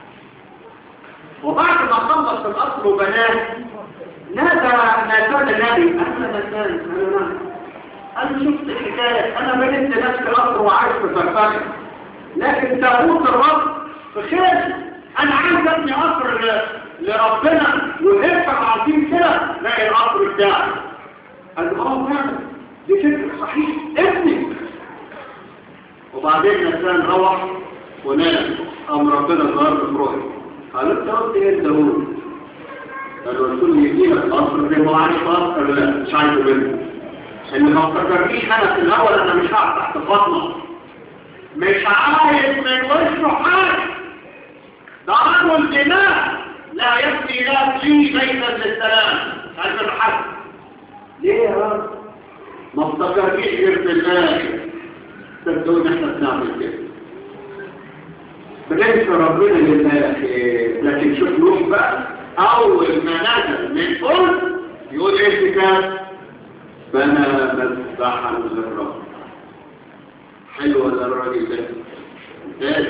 وبعد ما خلص الأصل وبناه نادى نادى النبي أنا نادان أنا نادى أنا شفت الحكاية أنا بنيت لنفسي قصر وعايش في فرفاكة لكن تابوت الرب في خير أنا عايز أبني قصر ل- لربنا وهيك عظيم كده لاقي القصر بتاعي قال له اه فعلا دي فكرة صحيح ابني وبعدين نسان روح ونام قام ربنا ظهر في روحي قال انت قلت ايه داوود قال له قلت له يجي لك قصر زي ما هو عايز قصر قال لا مش عايزه منه ان ما افتكرنيش انا في الاول انا مش هقعد تحت فاطمه مش عايز من وشه حاجه ده رجل دماء لا يبني لا لي بيتا للسلام عايز الحق ليه يا رب ما افتكرنيش غير في الاخر صدقوني احنا بنعمل كده بننسى ربنا للآخر لكن شوف نوح بقى أول ما نزل من فوق يقول إيه الكتاب بنى مذبحا للرب حلو ولا الراجل ده ممتاز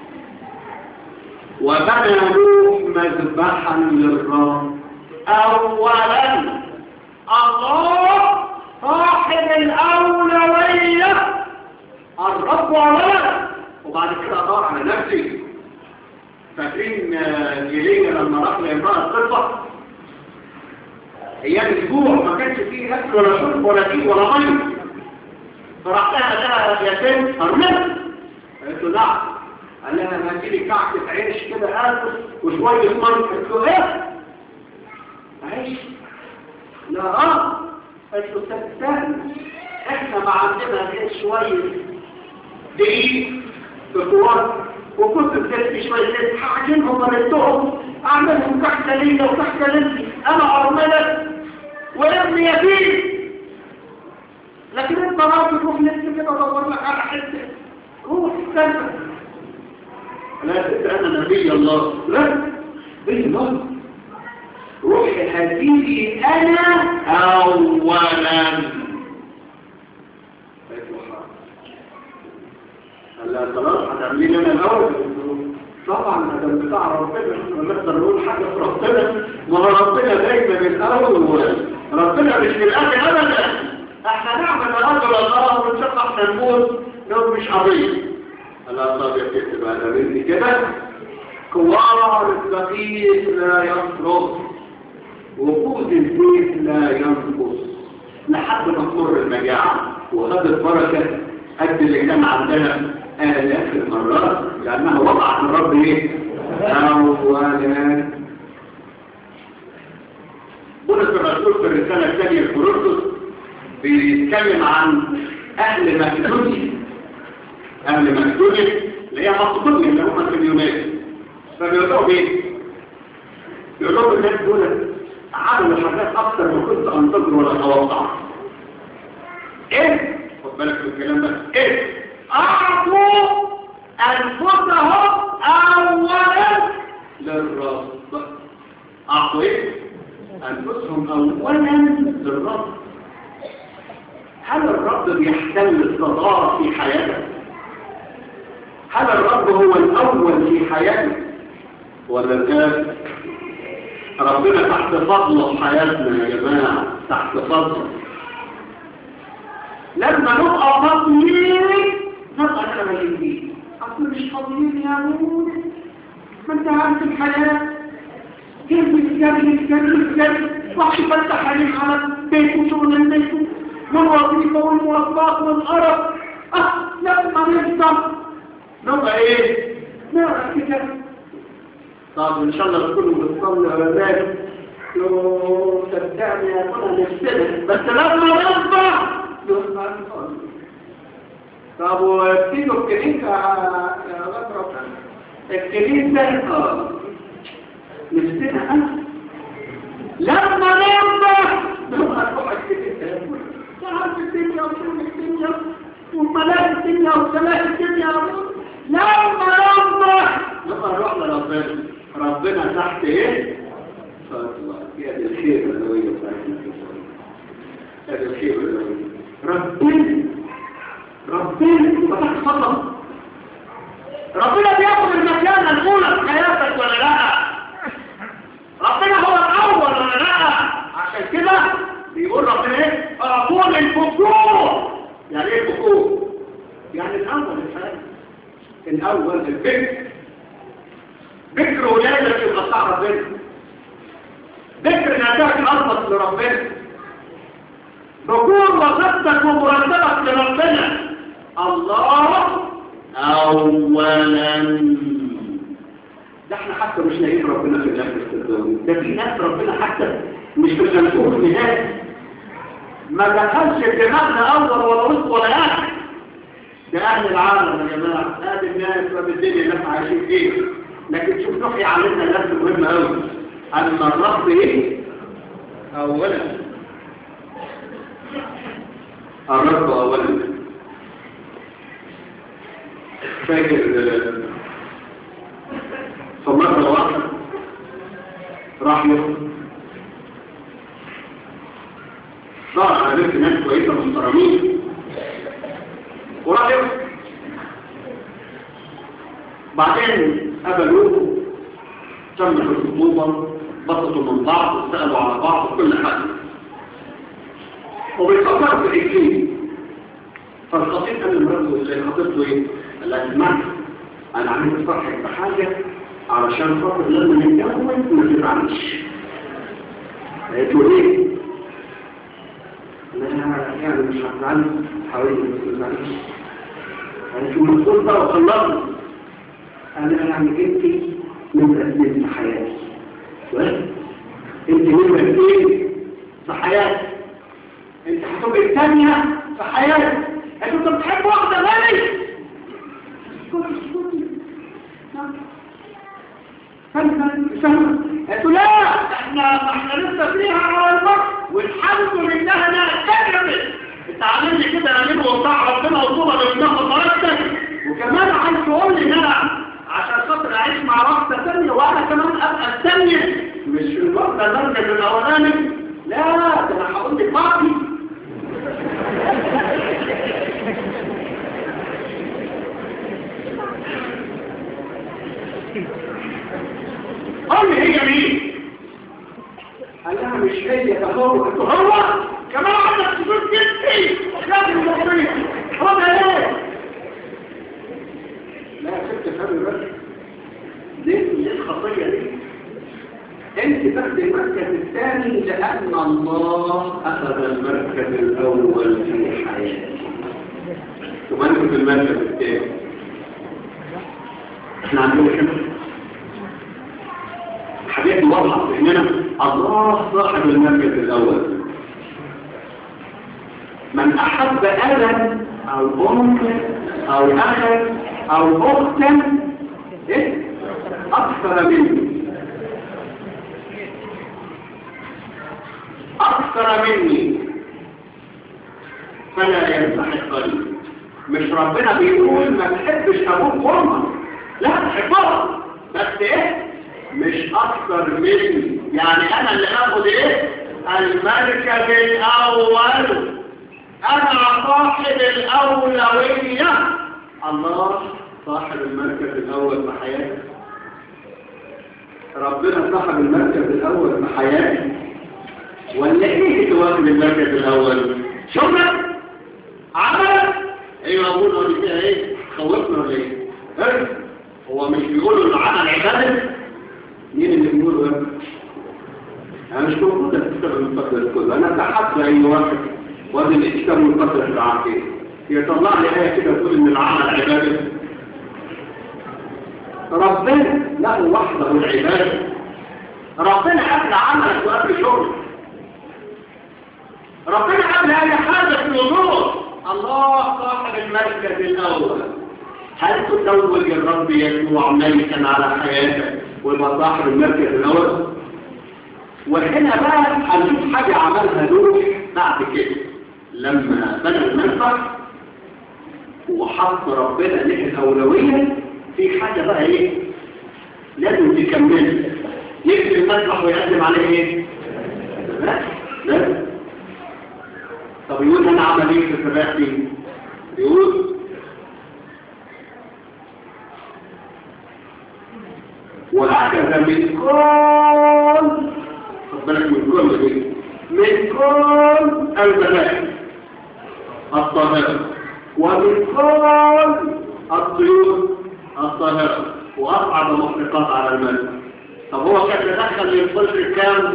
وبنى نوح مذبحا للرب أولا الله صاحب الأولوية الرب أولا وبعد كده ادور على نفسي فاكرين آه، ايليا لما راح لامراه القصه ايام اسبوع ما كانش فيه اكل ولا شرب ولا تين ولا ميه فراح لها لها يا ست ارمل قالت له نعم قال لها ما تجيلي كعكه عيش كده اكل وشويه ميه قالت له ايه عيش لا اه قالت له تستاهل احنا ما عندنا غير شويه دقيق بقوات وكنت بجد شوية ناس هعجنهم ونلتهم اعملهم تحت ليلة وتحت لنتي انا عرملة وابني يتيم لكن انت راجل تروح نفسي كده ادور لك على حته روح استنى لا تبقى انا نبي الله لا نبي الله روح هتيجي انا اولا قال خلاص هتعملي لي انا الاول طبعا ده بتاع ربنا احنا نقدر نقول حاجه في ربنا ما هو ربنا دايما الاول ربنا مش في الاخر ابدا احنا نعمل الاجر الله ونشوف احنا نقول لو مش قضيه الله طب يا ست بقى ده بنتي كده كوار الدقيق لا يفرط وقود البيت لا ينقص لحد ما تمر المجاعة وخدت بركة قد اللي كان عندنا آلاف المرات لأنها وضعت الرب إيه؟ أولا بولس الرسول في الرسالة الثانية لكورنثوس بيتكلم عن أهل مقدونيا أهل مقدونيا اللي هي مقدونيا اللي هم في اليونان فبيقول لهم إيه؟ بيقول لهم الناس دول عملوا حاجات أكثر ما كنت أنتظر ولا أتوقع إيه؟ خد بالك من الكلام ده إيه؟ أعطوا أنفسهم أولا للرب أعطوا إيه؟ أنفسهم أولا للرب هل الرب بيحتل الصدارة في حياتك؟ هل الرب هو الأول في حياتك؟ ولا الآن؟ ربنا تحت فضله حياتنا يا جماعة تحت فضله لما نبقى فاضيين نبقى خارجين أصل مش فاضيين يا نور ما انت عارف الحياة جري جري جري جري وحش فتح عليك على بيت وشغل البيت والوظيفة والمواصلات والقرف أه لما نفضل نبقى ايه؟ نبقى كده طب ان شاء الله تكونوا بتصلي على ذلك لو صدقني يا كنا نفسنا بس لما نفضل طب وتيجوا الكنيسة يا غدرة الكنيسة اه نفسنا أنا لما نرضى نبقى نروح الكنيسة تعرف الدنيا وشوف الدنيا وملاك الدنيا وسلاك الدنيا لما نرضى نبقى نروح لربنا ربنا تحت ايه؟ فالله يا دي الخير الأولوية بتاعتنا في الصلاة هذا الخير الأولوية ربنا ربنا فتح فضل ربنا بياخد المكانة الأولى في حياتك ولا لا ربنا هو الأول ولا لا عشان كده بيقول ربنا ايه أقول الفكور يعني ايه الفكور يعني الأول الحياة الأول الفكر فكر ولادك يبقى بتاع ربنا فكر نتاج أرضك لربنا ذكور وخطك ومرتبك لربنا الله اولا ده احنا حتى مش لاقيين ربنا في الاخر الصدقوني ده في ناس ربنا حتى مش بيشوفوه في ناس ما دخلش دماغنا اول ولا وسط ولا اخر ده اهل العالم يا جماعه هذه الناس وبالدنيا الناس عايشين فيه لكن شوف نحي علمنا درس مهم قوي ان الرب ايه اولا الرب اولا فاكر فمرة واحدة راح يخطب راح عرفت ناس كويسة محترمين وراح يخطب بعدين قبلوه تمت الخطوبة بسطوا من بعض وسألوا على بعض وكل حاجة وبيفكروا في الإكليم فالخطيب قال لمراته اللي خطيبته ايه؟ قال لها اسمعي انا عملت فرحك بحاجة علشان خاطر لما نتجوز ما تزعلش قالت له ايه؟ لا يعني مش هتزعل حوالي ما تزعلش قالت له مسؤول بقى وخلصنا انا يعني انت من اسئله في حياتي انت نمرة ايه في حياتي انت هتبقى الثانية في حياتي انت انت بتحب واحدة غالي اسكتي اسكتي فاهمة فاهمة قالت لا احنا احنا لسه فيها على البر والحمد لله انها اتكلمت انت عامل لي كده انا وبتاع ربنا وطولة بيمنح مرتك وكمان عايز تقول لي ان انا عشان خاطر اعيش مع واحدة ثانية وانا كمان ابقى الثانية مش الواحدة المركز الاولاني لا ده انا هقول لك باقي قال لي هي مين قال لها مش هي ده هو قلت له هو كمان عندك سجود جدي لازم المصرية هو ده ايه لا يا ست فهمي بس ليه ليه الخطية دي انت تاخد المركز الثاني لأن الله أخذ المركز الأول في حياتك ثم انت في المركز الثاني احنا عندنا كده حاجات واضحة في اننا الله صاحب المركز الأول من أحب أبا أو أم أو أخا أو أختا إيه؟ أكثر مني أكثر مني فلا يستحقني مش ربنا بيقول ما تحبش أبوك وأمك لا تحبها بس إيه مش أكثر مني يعني أنا اللي أخذ إيه المركز الأول أنا صاحب الأولوية الله صاحب المركز الأول في حياتي ربنا صاحب المركز الأول في حياتي ولا ايه تواخد المركز الأول شغلك عملك ايوه اقول ولا فيها ايه خوفنا ولا ايه إيه؟ هو مش بيقولوا انه عمل عباده مين اللي بيقولوا ده انا مش موجود في كتاب المقدس كله انا بحثت اي واحد وادي الكتاب المقدس العقيده يطلع لي ايه كده تقول ان العمل عباده ربنا له وحده العباده ربنا قبل عملك وقبل شغلك ربنا قبل اي حاجه في الوضوء الله صاحب المركز الاول هل تزوج الرب يسوع ملكا على حياتك ويبقى صاحب المركز الاول وهنا بقى هنشوف حاجه عملها دول بعد كده لما بنى المنفع وحط ربنا له الاولويه في حاجه بقى ايه لازم تكمل يكتب المسرح ويقدم عليه ايه لا لا طب يقول انا عمل ايه في سباحتي يقول وهكذا من كل خد بالك من كل دي من كل البنات الطاهرة ومن كل الطيور الطاهرة وأصعب مخلقات على الماء طب هو كان تدخل للفلك كام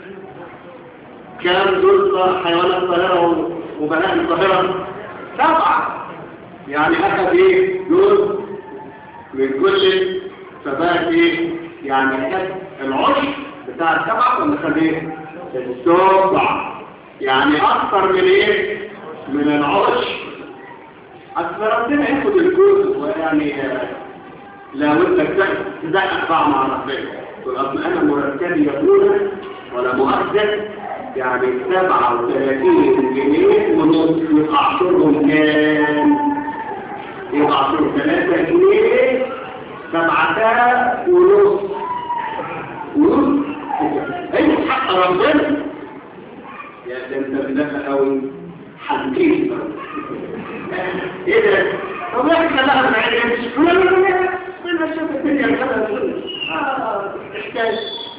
كام دول حيوانات طاهرة وبنات طاهرة سبعة يعني أخذ إيه دول من كل فبقى إيه يعني أخذ العشر بتاع السبعة ولا خد إيه السبع يعني أكثر من إيه من العشر أكثر ربنا ياخد الجزء ويعني لا ودك تدقق بقى مع ربنا تقول أصل أنا مرتبي يقول ولا مؤثر يعني سبعة وثلاثين جنيه ونص يبقى عشرهم كام يبقى عشرهم ثلاثة جنيه سبعة ونص ونص ايه حق ربنا يا ده انت بدافع قوي حنكيش ايه ده طب احنا لا ما عرفش لا لا لا لا شوف الدنيا كده اه احتاج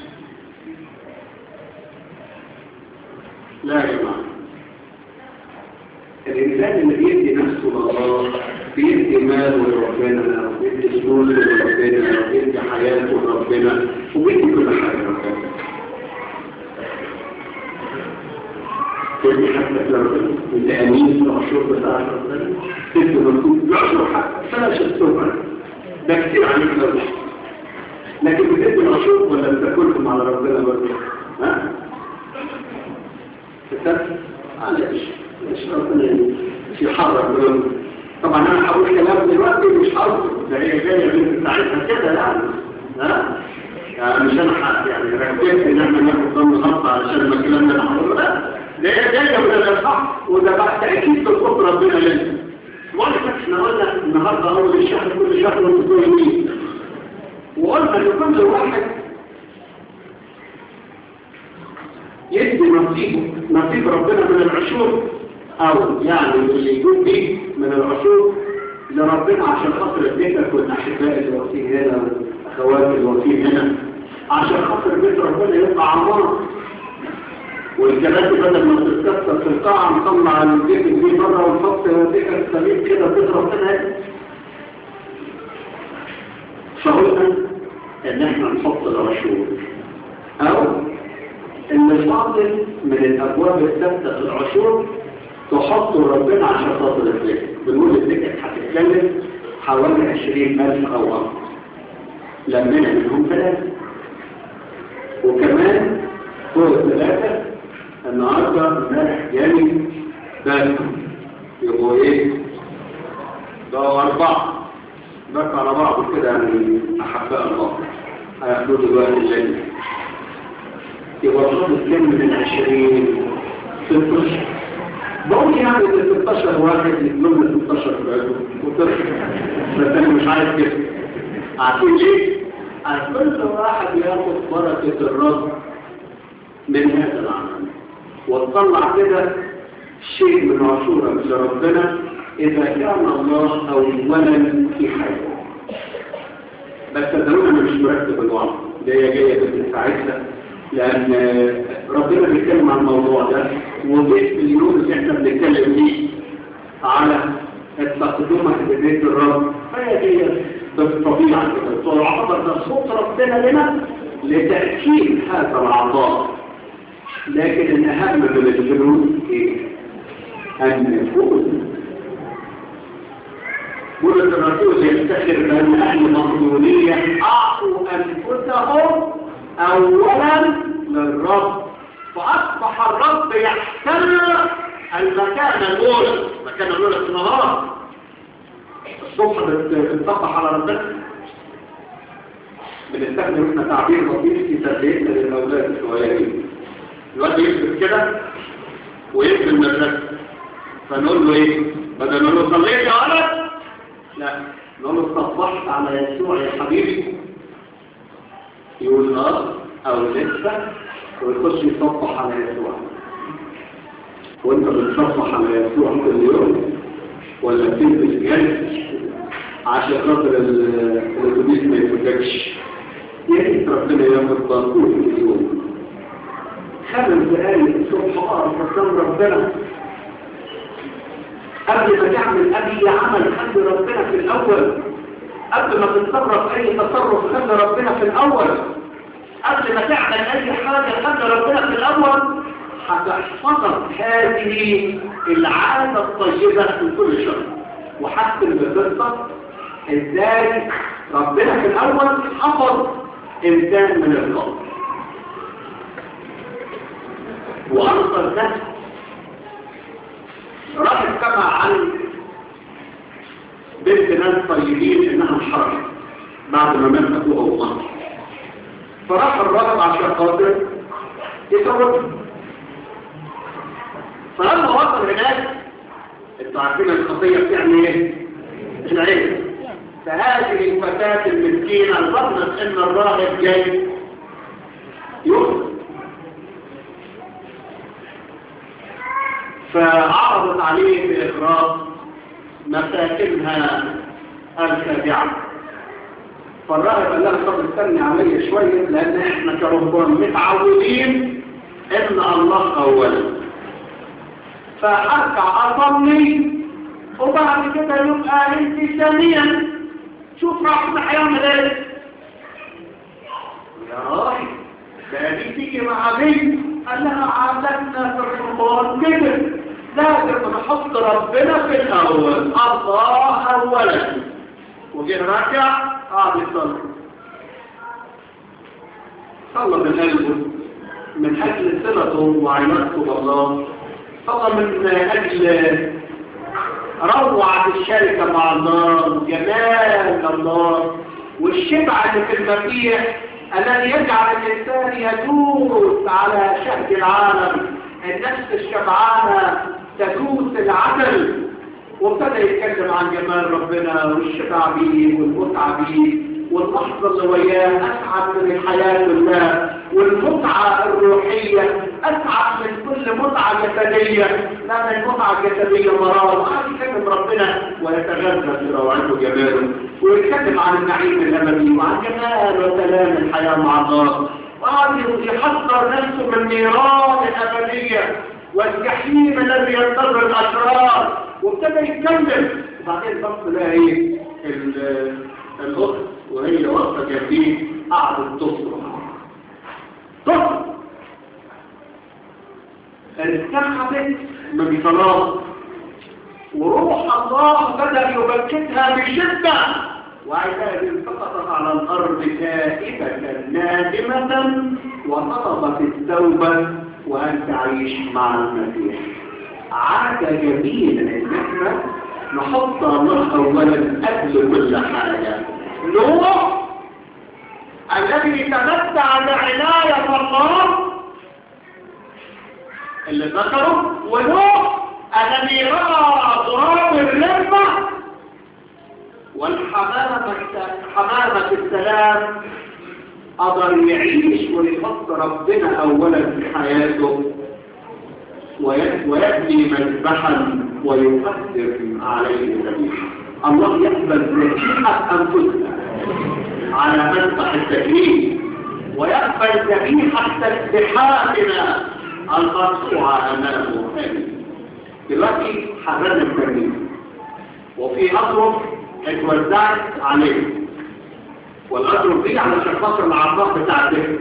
لا يا جماعة الإنسان اللي بيدي نفسه لله بيدي ماله لربنا وبيدي فلوسه لربنا وبيدي حياته لربنا وبيدي كل حاجة لربنا تدي حتى لربنا انت امين في العشور بتاع ربنا تدي مكتوب العشور حتى فلاش السبع ده كتير عليك لربنا لكن بتدي العشور ولا بتاكلهم على ربنا برضه ها معلش مش ربنا يحرك منهم طبعا انا هقول كلام دلوقتي مش قصدي ده هي جايه من بتاعتها كده يعني ها يعني مش انا حق يعني ركزت ان احنا ناخد ضمن غلطه علشان ما الكلام ده نحضره لا ده هي جايه من الاصح وده بقى تاكيد بقدر ربنا لنا وانا احنا قلنا النهارده اول الشهر كل شهر وانتم تقولوا مين وقلنا لكل واحد يدي نصيبه نصيب ربنا من العشور او يعني اللي يكون فيه من العشور لربنا عشان خاطر ابنتك والاحباء اللي واقفين هنا واخواتي الراجل وكيل هنا عشان خاطر بيت ربنا يبقى عمار والكراسي بدل ما تتكسر في القاعة نطلع البيت دي بره ونحط ذكر السليم كده بيت ربنا فقلنا ان احنا نحط العشور او ان الفاضل من الابواب الثابته في العشور تحطوا ربنا عشان خاطر الذكر بنقول الذكر هتتكلم حوالي 20000 او اكثر لمنا منهم ثلاثه وكمان فوق الثلاثه النهارده امبارح جالي بس يبقوا ايه؟ بقوا اربعه بس على بعض كده يعني احباء الله هياخدوا دلوقتي الليل يبقى الفاضل كم من 20 16 بقول يعني ال 16 واحد يتمنى 16 بعده وترجع بس انا مش عايز كده عارفين ليه؟ عشان كل واحد ياخد بركة الرب من هذا العمل وتطلع كده شيء من عاشورة لربنا إذا كان الله أولا في حياته بس صدقوني أنا مش مرتب الوضع جاية جاية بتساعدنا لأن ربنا بيتكلم عن الموضوع ده وضيف اليوم اللي احنا بنتكلم فيه على التقدمة ببيت الرب فهي دي بالطبيعة كده تعتبر ده صوت ربنا لنا لتأكيد هذا العطاء لكن الأهم من الفلوس إيه؟ النفوذ ولد الرسول يفتخر بأن أهل مقدونية أعطوا أنفسهم أولا للرب فأصبح الرب يحتل المكان الأولى المكان الأولى في النهار الصبح بنطبح على ربنا بنستخدم احنا تعبير لطيف في تربيتنا للأولاد الصغيرين الواد يكتب كده ويكتب مدرسة فنقول له ايه بدل نقول له صليت يا ولد لا نقول له صبحت على يسوع يا حبيبي يقول اه او لسه ويخش يصبح على يسوع وانت بتصبح على يسوع كل يوم ولا بتلبس جلد عشان خاطر الاتوبيس ما يفوتكش يا ريت ربنا ياخد باطول في اليوم خمس دقايق الصبح اقف قدام ربنا قبل ما تعمل اي عمل خلي ربنا في الاول قبل ما تتصرف اي تصرف خلي ربنا في الاول قبل ما تعمل اي حاجه خلي ربنا في الاول هتحفظك هذه العاده الطيبه في كل شهر وحتى بقصه ازاي ربنا في الاول حفظ انسان من القبر وانصر نفسه راح اتكلم عن بنت ناس طيبين انها انحرفت بعد ما مات ابوها وامها فراح الراجل عشان خاطر يتوب فلما وصل هناك انتوا عارفين الخطيه بتعمل ايه؟ العين فهذه الفتاة المسكينة ظنت ان الراهب جاي يخطب فعرضت عليه بإخراج مساكنها الخادعة فالراهب قال لها طب استني عليا شوية لأن احنا كرهبان متعودين إن الله أولا فأركع أصلي وبعد كده يبقى انت ثانيا شوف ربنا هيعمل ايه يا راجل ده دي تيجي مع بنت قال لها عادتنا في الرمضان كده لازم نحط ربنا في الاول الله اولا وجه راكع قاعد يصلي صلى من قلبه من اجل صلته وعلاقته بالله صلى من اجل روعة الشركة مع الله جمال الله والشبع اللي في المسيح الذي يجعل الإنسان يدوس على شهد العالم النفس الشبعانة تدوس العدل وابتدى يتكلم عن جمال ربنا والشبع بيه والمتعة بيه واللحظة اللي وياه أسعد من الحياة بالله والمتعة الروحية أسعد من كل متعة جسدية لأن المتعة الجسدية مرار وقال يكلم ربنا ويتغذى في روعته جماله ويتكلم عن النعيم الأبدي وعن جمال وسلام الحياة مع الله وقال يحذر نفسه من نيران الأبدية والجحيم الذي ينتظر الأشرار وابتدى يتكلم وبعدين بص لها ايه الأخت وهي واقفة جنبيه قعدت تصرخ تصرخ ارتحبت من صلاة وروح الله بدأ يبكتها بشدة وعيدها سقطت على الأرض تائبة نادمة وطلبت التوبة وأن تعيش مع المسيح عادة جميلة إن احنا نحط الله أولا قبل كل حاجة نوح الذي تمتع بعناية الله اللي ذكره ونوح الذي رأى ضراب الرمة والحمامة حمامة السلام قدر يعيش ويحط ربنا أولا في حياته ويبني مذبحا ويقدر عليه ذبيحة الله يقبل ذبيحة أنفسنا على مذبح التكليف ويقبل ذبيحة تسبيحاتنا المرفوعة أمامه دلوقتي حررنا التكليف وفي أطرف اتوزعت عليه والأطرف دي على شخص العطاء بتاع الذكر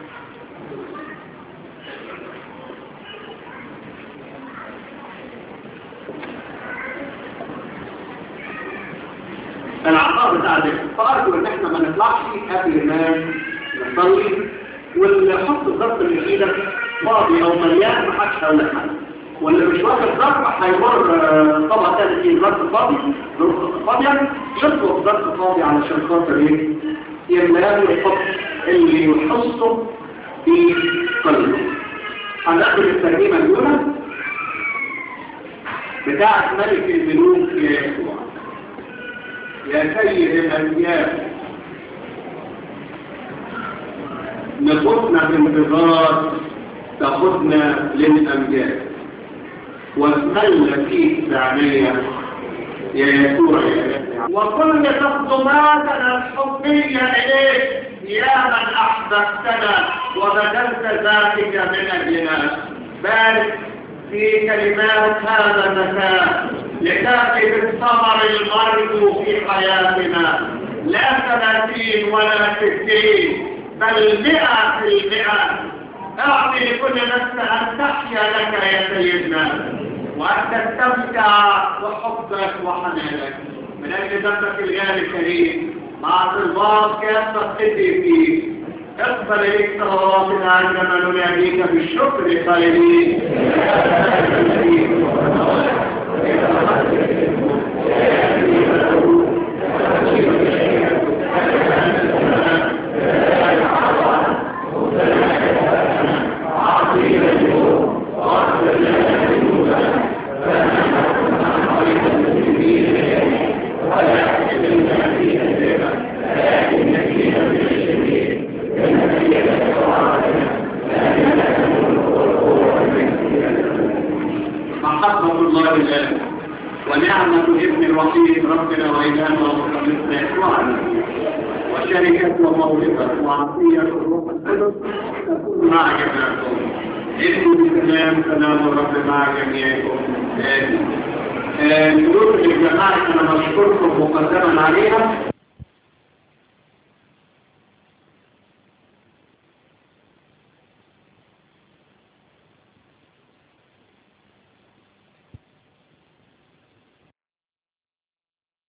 العطاء بتاع الذكر فأرجو ان احنا ما نطلعش قبل ما نصلي واللي يحط الظرف اللي في ايدك فاضي او مليان ما حدش هيقول لك حاجه واللي مش واخد ظرف هيمر طبعا تاني فيه ظرف فاضي ظرف فاضيه يطلب ظرف فاضي علشان خاطر ايه يملاه ويحط اللي يحصه في قلبه هناخد الترجمه الاولى بتاعت ملك الملوك يا يسوع يا سيد الأنبياء نقصنا في انتظار تاخذنا للأمجاد واسملنا فيك بعناية يا يسوع يا وكل تقدماتنا الحبية إليك يا من أحببتنا وبذلت ذاتك من أجلنا بارك في كلمات هذا المساء لتأتي بالثمر المرجو في حياتنا لا ثلاثين ولا ستين بل مئة في المئة أعطي لكل نفس أن تحيا لك يا سيدنا وأن تستمتع بحبك وحنانك من أجل ذنبك الغالي الكريم مع طلبات كافة تدي فيه اقبل إليك صلواتنا عندما نناديك بالشكر قائلين محبة الله الآن ونعمة ابن الوحيد ربنا وإلهنا ومخلصنا يسوعنا وشركة وموهبة وعطية الروح القدس تكون مع جميعكم إذن بسلام سلام الرب مع جميعكم آمين. آه، شروط الجماعة أنا بشكركم مقدما عليها